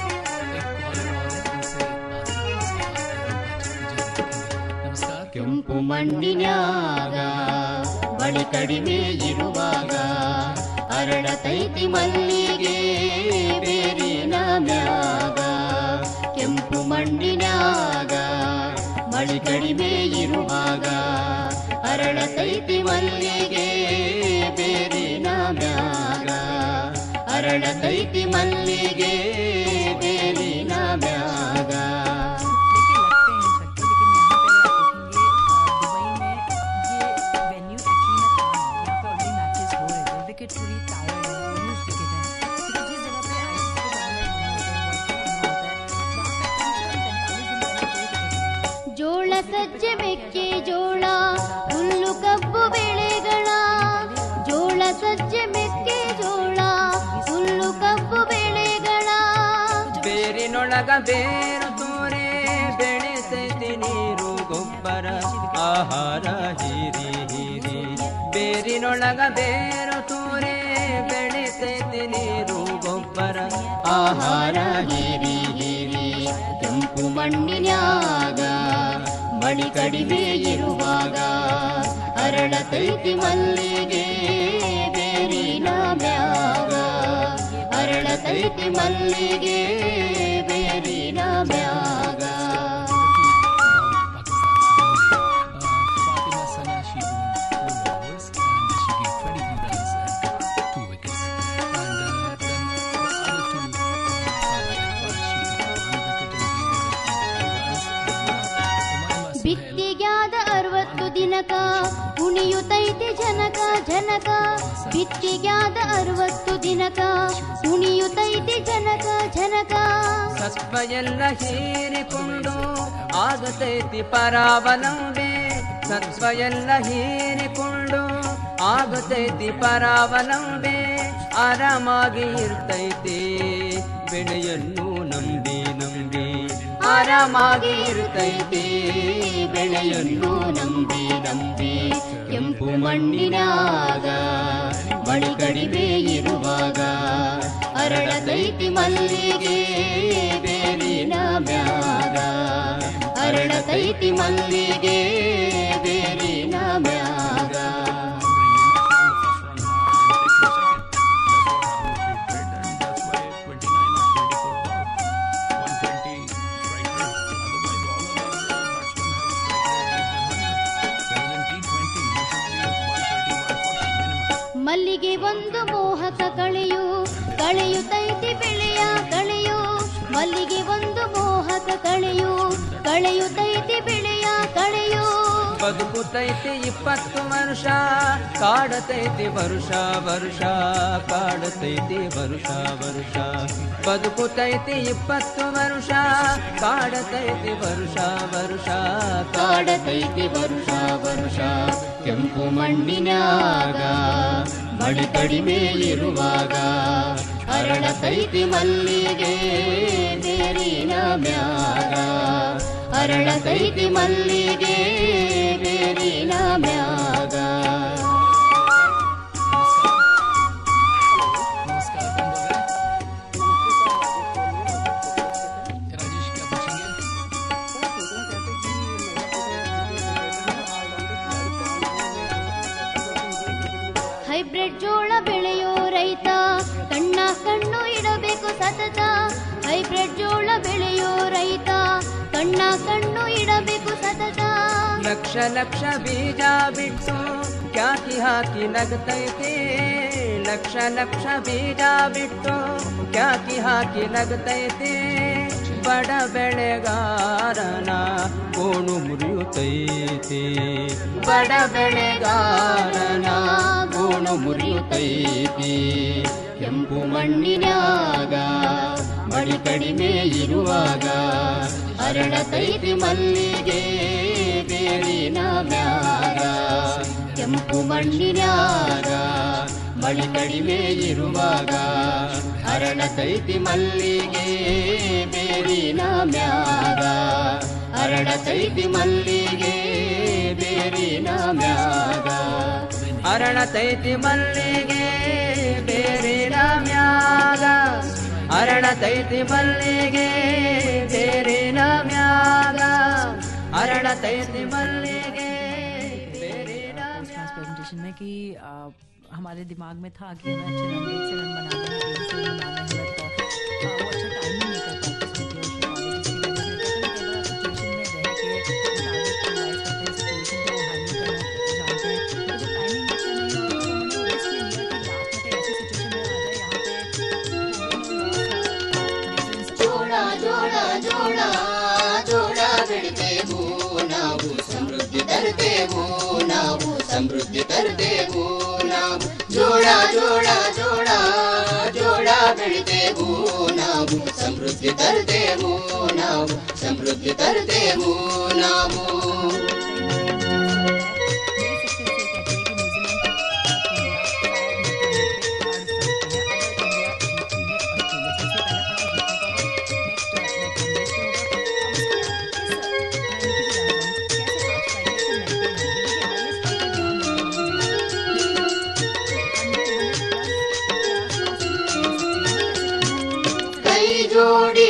ಕೆಂಪು ಮಣ್ಣಿನ್ಯಾಗ ಬಳಿ ಕಡಿಮೆ ಇರುವಾಗ ಅರಳತೈತಿ ಮಲ್ಲಿಗೆ ಬೇರಿನ ಮ್ಯಾಗ ಕೆಂಪು ಮಣ್ಣಿನ್ಯಾಗ ಬಳಿ ಕಡಿಮೆ ಇರುವಾಗ ಅರಳತೈತಿ ಮಲ್ಲಿಗೆ ಬೇರಿನ ಮ್ಯಾಗ ಅರಳತೈತಿ ಮಲ್ಲಿಗೆ ಬೇರಿನ ಮ್ಯಾಗ वेन्यू एक्चुअली मैं था यहाँ पे ऑलरेडी मैचेस हो रहे थे विकेट पूरी टायर्ड है न्यूज विकेट है तो जिस जगह पे आईसीसी के बारे में ಬೇರಿನೊಳಗ ಬೇರು ತೋರೆ ಬೆಳೆತೈತಿ ನೀರು ಗೊಬ್ಬರ ಆಹಾರ ಹೀರಿ ಹೀರಿ ಬೇರಿನೊಳಗ ಬೇರು ತೋರೆ ಬೆಳೆತೈತಿ ನೀರು ಗೊಬ್ಬರ ಆಹಾರ ಹೀರಿ ಹೀರಿ ಕೆಂಪು ಮಣ್ಣಿನ್ಯಾಗ ಮಳಿ ಕಡಿಮೆ ಇರುವಾಗ ಅರಳತೈತಿ ಮಲ್ಲಿಗೆ ಬೇರಿನ ಮ್ಯಾಗ ಅರಳತೈತಿ ಮಲ್ಲಿಗೆ ಬೇರಿನ ಮ್ಯಾಗ Fatima Sana, she won four overs and she gave 23 runs and two wickets. And uh, then the other two, uh, she took one wicket and gave 25 runs. And uh, Umayma Suhail, ಬಿತ್ತಿಗ್ಯಾದ ಅರವತ್ತು ದಿನಕ ಉಣಿಯುತ್ತೈತಿ ಜನಕ ಜನಕ ಬಿತ್ತಿಗ್ಯಾದ ಅರವತ್ತು ದಿನಕ ಉಣಿಯುತ್ತೈತಿ ಜನಕ ಜನಕ ಸತ್ವ ಎಲ್ಲ ಹೀರಿಕೊಂಡು ಆಗತೈತಿ ಪರಾವಲಂಬೆ ಸತ್ವ ಎಲ್ಲ ಹೀರಿಕೊಂಡು ಆಗತೈತಿ ಪರಾವಲಂಬೆ ಆರಾಮಾಗಿ ಇರ್ತೈತಿ ಬೆಳೆಯನ್ನು ನಂಬಿ ನಂಬಿ ಆರಾಮಾಗಿ ಇರ್ತೈತಿ ಬೆಳೆಯನ್ನು ನಂಬಿ ನಂಬಿ ಕೆಂಪು ಮಣ್ಣಿನಾಗ ಮಳಿ ಕಡಿಮೆ ಇರುವಾಗ ಅರಳತೈತಿ ಮಲ್ಲಿಗೆ ಬೇರಿನ ಮ್ಯಾಗ ಅರಳತೈತಿ ಮಲ್ಲಿಗೆ ಬೇರಿನ ಮ್ಯಾಗ ಮಲ್ಲಿಗೆ ಒಂದು ಮೋಹಕ ಕಳೆಯು ಕಳೆಯುತ್ತೈತಿ ಬೆಳೆಯ ಕಳೆಯು ಮಲ್ಲಿಗೆ ಒಂದು ಮೋಹಕ ಕಳೆಯು ಕಳೆಯುತ್ತೈತಿ ಬೆಳೆಯ ಕಳೆಯು ಬದುಕುತೈತಿ ಇಪ್ಪತ್ತು ವರ್ಷ ಕಾಡತೈತಿ ವರುಷ ವರುಷ ಕಾಡತೈತಿ ವರುಷ ವರುಷ ಬದುಕುತೈತಿ ಇಪ್ಪತ್ತು ವರ್ಷ ಕಾಡತೈತಿ ವರುಷ ವರುಷ ಕಾಡತೈತಿ ವರುಷ ವರುಷ ಕೆಂಪು ಮಣ್ಣಿನಾಗ ಮಳಿ ಕಡಿಮೆ ಇರುವಾಗ ಅರಳತೈತಿ ಮಲ್ಲಿಗೆ ಬೇರಿನ ಮ್ಯಾಗ ಅರಳತೈತಿ ಮಲ್ಲಿಗೆ ಬೇರಿನ ಮ್ಯಾಗ नमस्कार कौन बोल रहे हैं राजेश क्या पूछेंगे ಹೈಬ್ರಿಡ್ ಜೋಳ ಬೆಳೆಯೋ ರೈತ ಕಣ್ಣ ಕಣ್ಣು ಇಡಬೇಕು ಸತತ ಹೈಬ್ರಿಡ್ ಜೋಳ ಬೆಳೆಯೋ ರೈತ ಕಣ್ಣ ಕಣ್ಣು ಇಡಬೇಕು ಸತತ ಲಕ್ಷ ಲಕ್ಷ ಬೀಜ ಬಿಟ್ಟು ಕ್ಯಾಕಿ ಹಾಕಿ ನಗತೈತಿ ಲಕ್ಷ ಲಕ್ಷ ಬೀಜ ಬಿಟ್ಟು ಕ್ಯಾಕಿ ಹಾಕಿ ನಗತೈತಿ ಬಡ ಬೆಳೆಗಾರನ ಕೋಣು ಮುರಿಯುತ್ತೈತಿ ಬಡ ಬೆಳೆಗಾರನ ಗೋಣು ಮುರಿಯುತ್ತೈತಿ ಕೆಂಪು ಮಣ್ಣಿನಾಗ ಮಳಿ ಕಡಿಮೆ ಇರುವಾಗ ಅರಳತೈತಿ ಮಲ್ಲಿಗೆ ಬೇರಿನ ಮ್ಯಾಗ ಕೆಂಪು ಮಣ್ಣಿನಾಗ ಮಳಿ ಕಡಿಮೆ ಇರುವಾಗ ಅರಳತೈತಿ ಮಲ್ಲಿಗೆ ಬೇರಿನ ಮ್ಯಾಗ ಅರಳತೈತಿ ಮಲ್ಲಿಗೆ ಬೇರಿನ ಮ್ಯಾಗ ಅರಳತೈತಿ ಮಲ್ಲಿಗೆ ಬೇರಿನ ಮ್ಯಾಗ ಅರಳತೈತಿ ಮಲ್ಲಿಗೆ ಬೇರಿನ ಮ್ಯಾಗ ಅರಳತೈತಿ ಮಲ್ಲಿಗೆ ಬೇರಿನ क्लास प्रेजेंटेशन में कि आ, हमारे दिमाग में था कि हमें अच्छे रन से रन बनाना है एक से बनाना है but, आ, वो अच्छा टाइम नहीं कर पाते उसमें जो कॉलेज की वजह से सिचुएशन में रह के मुताबिक एनालाइज करते हैं सिचुएशन को हैंडल करना जानते हैं तो जब टाइमिंग अच्छा नहीं हुआ तो मैंने वो रिस्क ले लिया कि लास्ट में ऐसी सिचुएशन में आ जाए यहाँ पे ಜೋಳ ಜೋಳ ಜೋಳ ಜೋಳ ಬೆಳಿತೇವು ನಾವು ಸಮೃದ್ಧಿ ತರ್ತೇವು ನಾವು ಸಮೃದ್ಧಿ ತರ್ತೇವು ನಾವು ಜೋಳ ಜೋಳ ಜೋಳ ಜೋಳ ಬೆಳಿತೇವು ನಾವು ಸಮೃದ್ಧಿ ತರ್ತೇವು ನಾವು ಸಮೃದ್ಧಿ ತರ್ತೇವು ನಾವು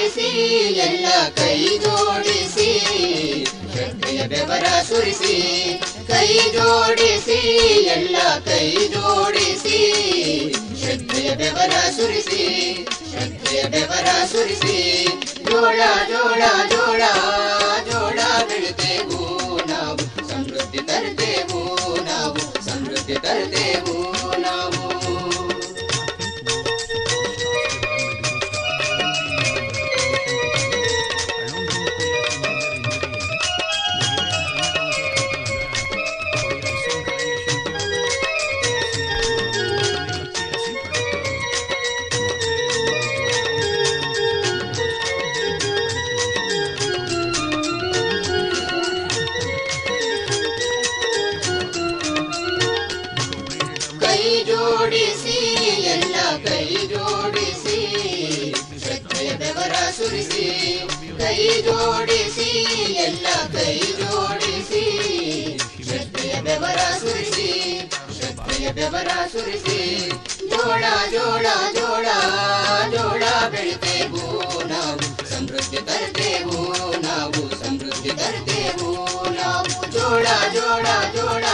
ಜೋಡಿಸಿ ಎಲ್ಲ ಕೈ ಜೋಡಿಸಿ ಶ್ರದ್ಧೆಯ ಬೆವರ ಸುರಿಸಿ ಕೈ ಜೋಡಿಸಿ ಎಲ್ಲ ಕೈ ಜೋಡಿಸಿ ಶ್ರದ್ಧೆಯ ಬೆವರ ಸುರಿಸಿ ಶ್ರದ್ಧೆಯ ಬೆವರ ಸುರಿಸಿ ಜೋಳ ಜೋಳ ಜೋಳ ಜೋಳ ಬೆಳಿತೇವು ನಾವು ಸಮೃದ್ಧಿ ತರ್ತೇವು ನಾವು ಸಮೃದ್ಧಿ ತರ್ತೇವು ನಾವು ಕೈ ಜೋಡಿಸಿ ಎಲ್ಲ ಕೈ ಜೋಡಿಸಿ ಶ್ರದ್ಧೆಯ ಬೆವರ ಸುರಿಸಿ ಕೈ ಜೋಡಿಸಿ ಎಲ್ಲ ಕೈ ಜೋಡಿಸಿ ಶ್ರದ್ಧೆಯ ಬೆವರ ಸುರಿಸಿ ಶ್ರದ್ಧೆಯ ಬೆವರ ಸುರಿಸಿ ಜೋಳ ಜೋಳ ಜೋಳ ಜೋಳ ಬೆಳಿತೇವು ನಾವು ಸಮೃದ್ಧಿ ತರ್ತೇವು ನಾವು ಸಮೃದ್ಧಿ ತರ್ತೇವು ನಾವು ಜೋಳ ಜೋಳ ಜೋಳ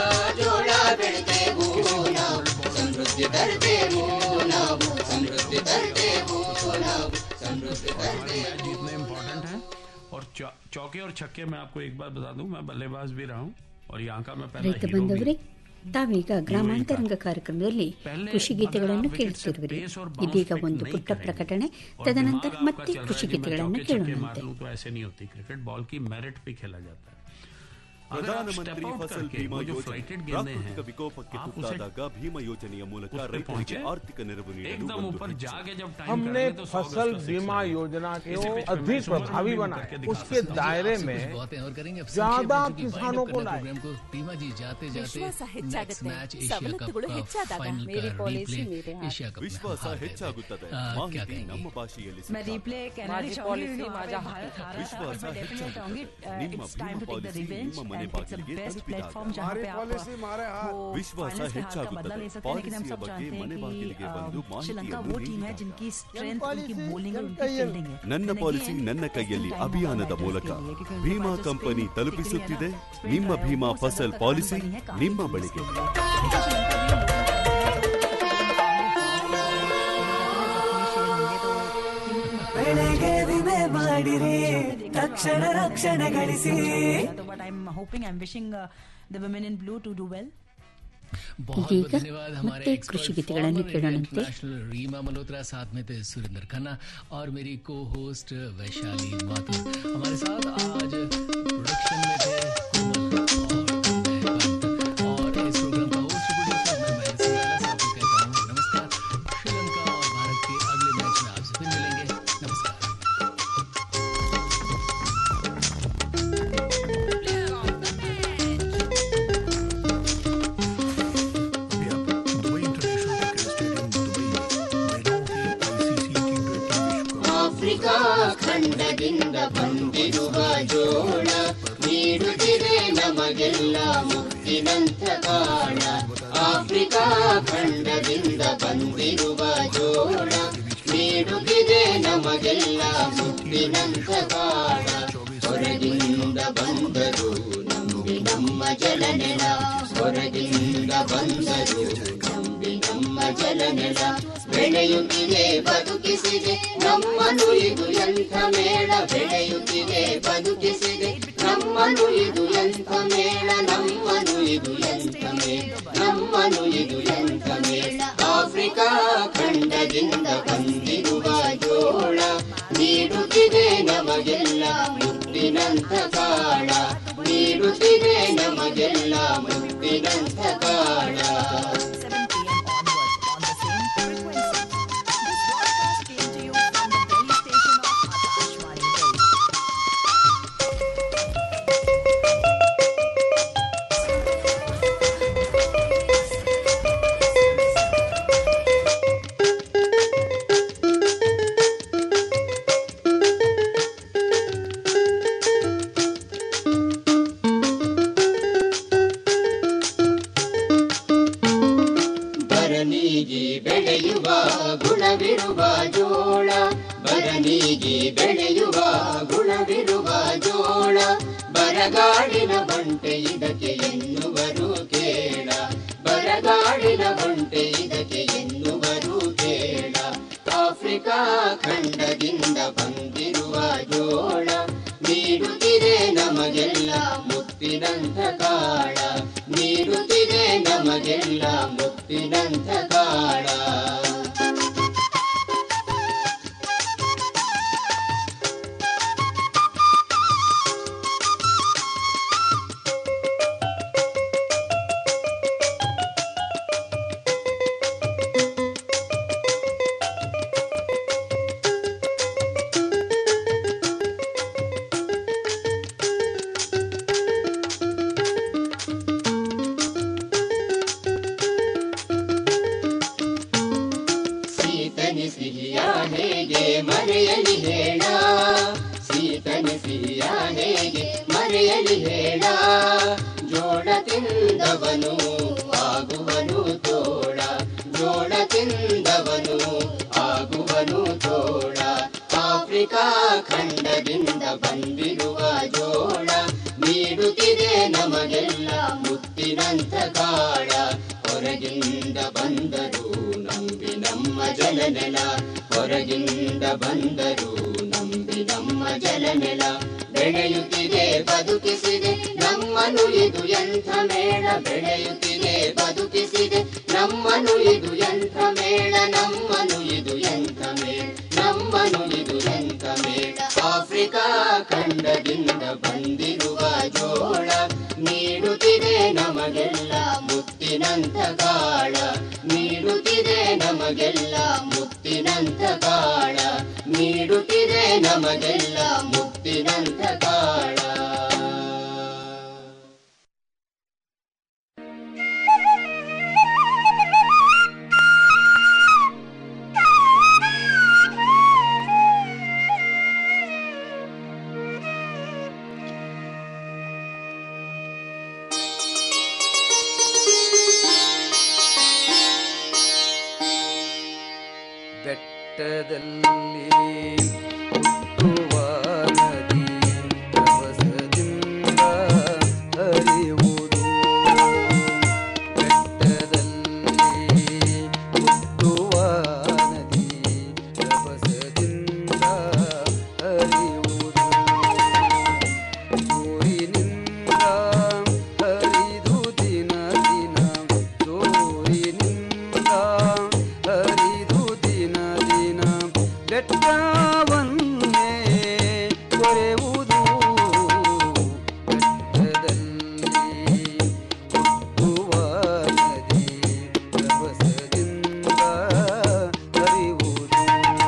ಜೋಳ ಬೆಳಿತೇವು ನಾವು ಸಮೃದ್ಧಿ ತರ್ತೇವು ನಾವು ಸಮೃದ್ಧಿ ತರ್ತೇವು ನಾವು ಸಮೃದ್ಧಿ ತರ್ತೇವು जीतना इम्पोर्टेंट है और चौ- चौके और छक्के मैं आपको एक बात बता दूं मैं बल्लेबाज भी रहा हूं और यहाँ का मैं पहला ರೈತ हीरो भी ಬಂದವರೇ ತಾವೀಗ ಗ್ರಾಮಾಂತರಂಗ ಕಾರ್ಯಕ್ರಮದಲ್ಲಿ ಕೃಷಿ ಗೀತೆಗಳನ್ನು ಕೇಳುತ್ತಿರುವಿರಿ ಇದೀಗ ಒಂದು ಪುಟ್ಟ ಪ್ರಕಟಣೆ ತದನಂತರ ಮತ್ತೆ ಕೃಷಿ ಗೀತೆಗಳನ್ನು चौके छक्के ಕೇಳೋಣಂತೆ मार लूं तो ऐसे नहीं होती क्रिकेट बॉल की मेरिट पे खेला जाता है अगर आप ಪ್ರಧಾನಮಂತ್ರಿ step out ಫಸಲ್ करके ಬಿಮಾ वो जो ಯೋಜನೆ फ्लाइटेड गेंदें हैं ಪ್ರಾಕೃತಿಕ ವಿಕೋಪಕ್ಕೆ आप उसे ತುತ್ತಾದಾಗ ಭೀಮಾ ಯೋಜನೆಯ ಮೂಲಕ उस पे ರೈತರಿಗೆ पहुंचे, ಆರ್ಥಿಕ ನೆರವು ನೀಡಲು एकदम ಒಂದು ऊपर ಹೆಜ್ಜೆ. जाके जब टाइम हमने करेंगे तो 100 फसल गज का बीमा six योजना इसी को पिच पे मैं अधिक सुबह प्रभावी भी बनाए करके दिखा उसके सकता हूं। दायरे आपसे में कुछ बातें और करेंगे अब ज्यादा संक्षेप में चूंकि किसानों wind up को करना लाए प्रोग्राम को भीमा जी जाते जाते ವಿಶ್ವಾಸ नेक्स्ट ಹೆಚ್ಚಾಗುತ್ತೆ मैच एशिया कप ಸವಲತ್ತುಗಳು का ಹೆಚ್ಚಾದಾಗ फाइनल ಮೇರಿ का ಪಾಲಿಸಿ replay ಮೇರೆ ಹಾತ್. एशिया कप में ವಿಶ್ವಾಸ हार गए थे। ಹೆಚ್ಚಾಗುತ್ತದೆ आ, क्या ಮಾಹಿತಿ कहेंगे ನಮ್ಮ ಭಾಷೆಯಲ್ಲಿ मैं ಸಿಕ್ಕಾಗ. रिप्ले कहना माझी नहीं चाहूंगी policy क्योंकि माझा वहाँ पे हक. हारा था, विश्वास but मैं है, definitely अच्छा चाहूंगी है। uh, ನಿಮ್ಮ it's time to Bima take the policy revenge ನಿಮ್ಮ ಮನೆ and it's the ಬಾಗಿಲಿಗೆ best ತಲುಪಿದಾಗ. platform जहाँ पे आप वो ವಿಶ್ವಾಸ finals के हार का बदला ले ಹೆಚ್ಚಾಗುತ್ತದೆ सकते हैं लेकिन हम ಪಾಲಿಸಿಯ सब ಬಗ್ಗೆ जानते ಮನೆ हैं ಬಾಗಿಲಿಗೆ ಬಂದು कि अ, श्रीलंका ಮಾಹಿತಿಯನ್ನು वो टीम है ನೀಡಿದಾಗ. जिनकी स्ट्रेंथ उनकी बॉलिंग और उनकी फील्डिंग है ನನ್ನ Then ಪಾಲಿಸಿ again, ನನ್ನ ಕೈಯಲ್ಲಿ time ಅಭಿಯಾನದ होगा ಮೂಲಕ matches के लिए, क्योंकि उनके ಭೀಮಾ पास जो ಕಂಪನಿ spin ತಲುಪಿಸುತ್ತಿದೆ kicking है ना, ನಿಮ್ಮ sprint है, ಭೀಮಾ वो ಫಸಲ್ सदर तक ಪಾಲಿಸಿ रन बनी है काफी ನಿಮ್ಮ teams ಬಳಿಗೆ के लिए। देखिए, श्रीलंका भी ಬೆಳೆಗೆ ವಿಮೆ ಮಾಡಿರಿ ತಕ್ಷಣ ರಕ್ಷಣೆ ಗಳಿಸಿ but I'm hoping, I'm wishing uh, the women in blue to do well. बहुत ಇದೀಗ बहुत धन्यवाद हमारे ಮತ್ತೆ expert ಕೃಷಿ ಗೀತೆಗಳನ್ನು former ಕೇಳೋಣಂತೆ इंटरनेशनल रीमा मल्होत्रा साथ में थे सुरेंद्र खन्ना और मेरी को होस्ट वैशाली माथुर हमारे साथ आज प्रोडक्शन में थे कोमल और मैं पंत। और इस प्रोग्राम का होस्ट प्रोड्यूसर मैं महेश सिंघाला साहब को कहता हूँ नमस्कार श्रीलंका और भारत के अगले मैच में आपसे फिर मिलेंगे नमस्कार ಆಫ್ರಿಕಾ ಖಂಡದಿಂದ ಬಂದಿರುವ ಜೋಳ ನೀಡುತ್ತಿದೆ ನಮಗೆಲ್ಲ ಮುತ್ತಿನಂತ ಕಾಳ ಆಫ್ರಿಕಾ ಖಂಡದಿಂದ ಬಂದಿರುವ ಜೋಳ ನೀಡುತ್ತಿದೆ ನಮಗೆಲ್ಲ ಮುತ್ತಿನಂತ ಕಾಳ ಹೊರಗಿಂದ ಬಂದರು ನಂಬಿ ನಮ್ಮ ಜಲನೆಲ ಹೊರಗಿಂದ ಬಂದರು ನಂಬಿ ನಮ್ಮ ಜಲನೆಲ ಬೆಳೆಯುತ್ತಿದೆ ಬದುಕಿಸಿದೆ ನಮ್ಮನು ಇದು ಎಂಥ ಮೇಳ ಬೆಳೆಯುತ್ತಿದೆ ಬದುಕಿಸಿದೆ ನಮ್ಮನು ಇದು ಎಂಥ ಮೇಳ ನಮ್ಮನು ಇದು ಎಂಥ ಮೇಳ ನಮ್ಮನು ಇದು ಎಂಥ ಮೇಳ ಆಫ್ರಿಕಾ ಖಂಡದಿಂದ ಬಂದಿರುವ ಜೋಳ ನೀಡುತ್ತಿದೆ ನಮಗೆಲ್ಲ ಮುತ್ತಿನಂಥ ಕಾಳ ನೀಡುತ್ತಿದೆ ನಮಗೆಲ್ಲ ಮುತ್ತಿನಂಥ ಕಾಳ ಬೆಳೆಯುವ ಗುಣವಿರುವ ಜೋಳ ಬರಗಾಡಿನ ಬಂಟೆ ಇದಕ್ಕೆ ಎನ್ನುವರು ಕೇಳ ಬರಗಾಡಿನ ಬಂಟೆ ಇದಕ್ಕೆ ಎನ್ನುವರು ಕೇಳ ಆಫ್ರಿಕಾ ಖಂಡದಿಂದ ಬಂದಿರುವ ಜೋಳ ನೀಡುತ್ತಿದೆ ನಮಗೆಲ್ಲ ಮುತ್ತಿನಂಥ ಕಾಳ ನೀಡುತ್ತಿದೆ ನಮಗೆಲ್ಲ ಮುತ್ತಿನಂಥ ಕಾಳ ಸೀತನಿ ಸಿಹಿಯ ಹೇಗೆ ಮರೆಯಲಿ ಹೇಳ ಸೀತನಿ ಸಿಹಿಯ ಹೇಗೆ ಮರೆಯಲಿ ಹೇಳ ಜೋಳ ತಿಂದವನು ಆಗುವನು ತೋಳ ಜೋಳ ತಿಂದವನು ಆಗುವನು ತೋಳ ಆಫ್ರಿಕಾ ಖಂಡದಿಂದ ಬಂದಿರುವ ಜೋಳ ನೀಡುತ್ತಿದೆ ನಮಗೆಲ್ಲ ಮುತ್ತಿನಂಥ ಕಾಳ ಹೊರಗಿಂದ ಬಂದರು ನಂಬಿ ನಮ್ಮ ಜಲನೆಲ ಹೊರಗಿಂದ ಬಂದರು ನಂಬಿ ನಮ್ಮ ಜಲನೆಲ ಬೆಳೆಯುತ್ತಿದೆ ಬದುಕಿಸಿದೆ ನಮ್ಮನು ಇದು ಎಂಥ ಮೇಳ ಬೆಳೆಯುತ್ತಿದೆ ಬದುಕಿಸಿದೆ ನಮ್ಮನು ಇದು ಎಂಥ ಮೇಳ ನಮ್ಮನು ಇದು ಎಂಥ ಮೇಳ ನಮ್ಮನು ಇದು ಎಂಥ ಮೇಳ ಆಫ್ರಿಕಾ ಖಂಡದಿಂದ ಬಂದಿರುವ ಜೋಳ ನೀಡುತ್ತಿದೆ ನಮಗೆಲ್ಲ ಮುತ್ತಿನಂಥ ಕಾಳ ನೀಡುತ್ತಿದೆ ನಮಗೆಲ್ಲ ಮುತ್ತಿನಂಥ ಕಾಳ ನೀಡುತ್ತಿದೆ ನಮಗೆಲ್ಲ ಮುತ್ತಿನಂಥ ಕಾಳ ಬೆಟ್ಟದಲ್ಲಿ ಹುಟ್ಟುವ ನದಿ ರಭಸದಿಂದ ಹರಿಯುವುದು ಬೆಟ್ಟದಲ್ಲಿ ಹುಟ್ಟುವ ನದಿ ರಭಸದಿಂದ ಹರಿಯುವುದು ಜೋರಿನಿಂದ ಹರಿದು ದಿನ ದಿನ ಜೋರಿನಿಂದ ಹರಿದು ದಿನ ದಿನ ಬೆಟ್ಟವನ್ನೇ ಕೊರೆಯುವುದು ಬೆಟ್ಟದಲ್ಲಿ ಹುಟ್ಟುವ ನದಿ ರಭಸದಿಂದ ಹರಿಯುವುದು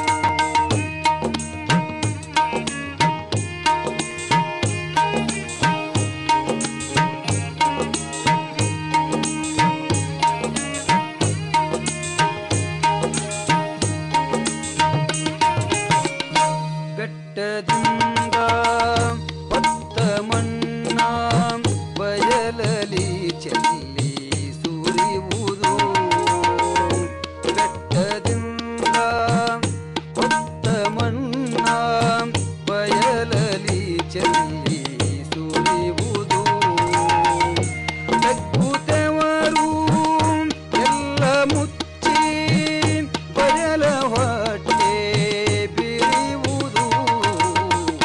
ಬೆಟ್ಟದಿಂದ ಹೊತ್ತ ಮಣ್ಣ ಬಯಲಲಿ ಚೆಲ್ಲಿ ಸುರಿಯುವುದು ಬೆಟ್ಟದಿಂದ ಹೊತ್ತ ಮಣ್ಣ ಬಯಲಲಿ ಚೆಲ್ಲಿ ಸುರಿಯುವುದು ತಗ್ಗುತ್ತವರು ಎಲ್ಲ ಮುಚ್ಚಿ ಬಯಲ ಹೊಟ್ಟೆ ಬಿರಿಯುವುದು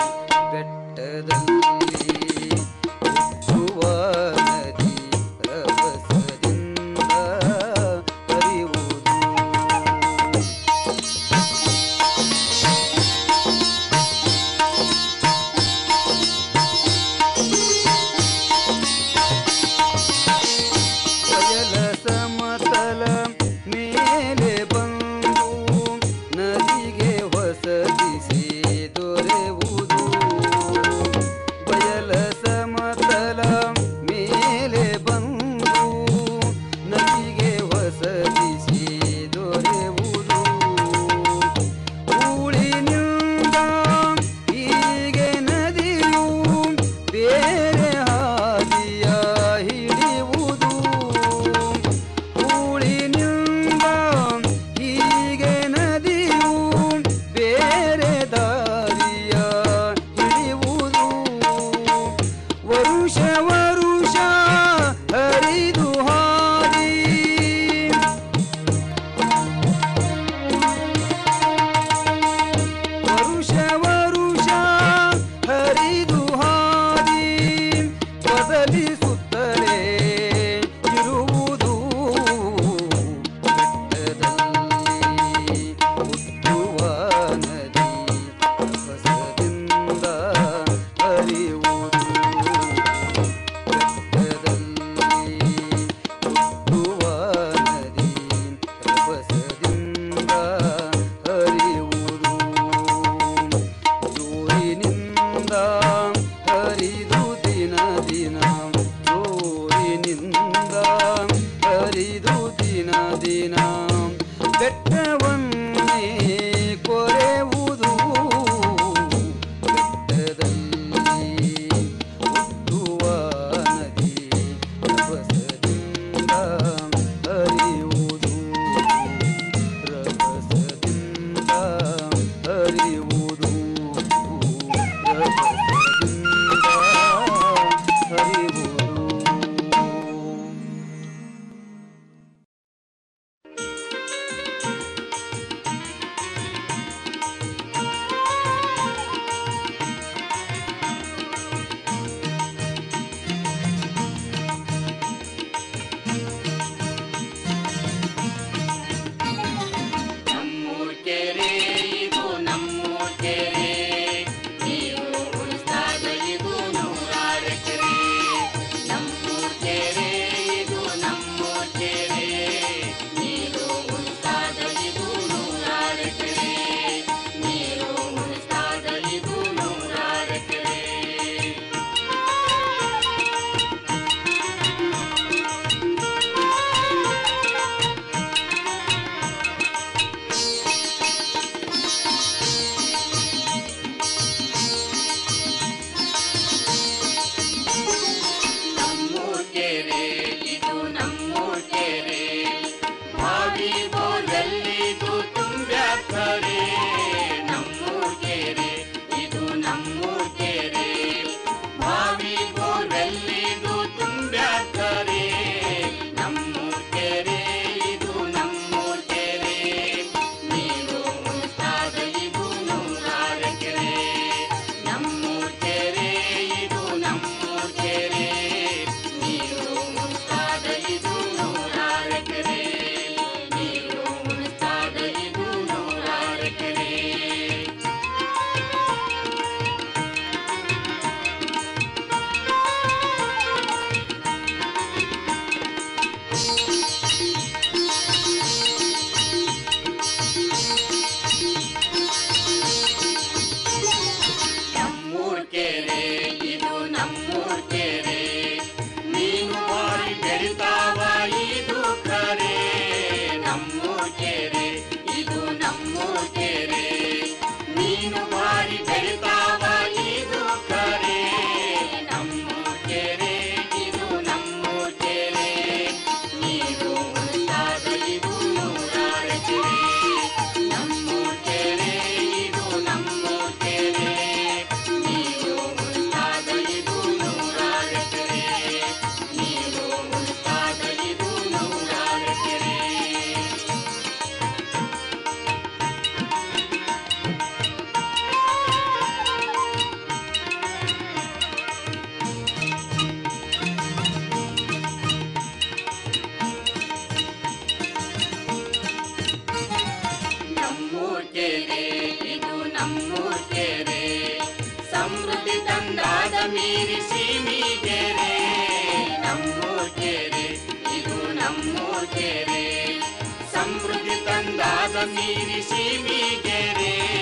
ನಮ್ಮೂರ್ ಕೆರೆ ಸಮೃದ್ಧಿ ತಂದಾದ ನೀರಿ ಸೀಮಿಗೆ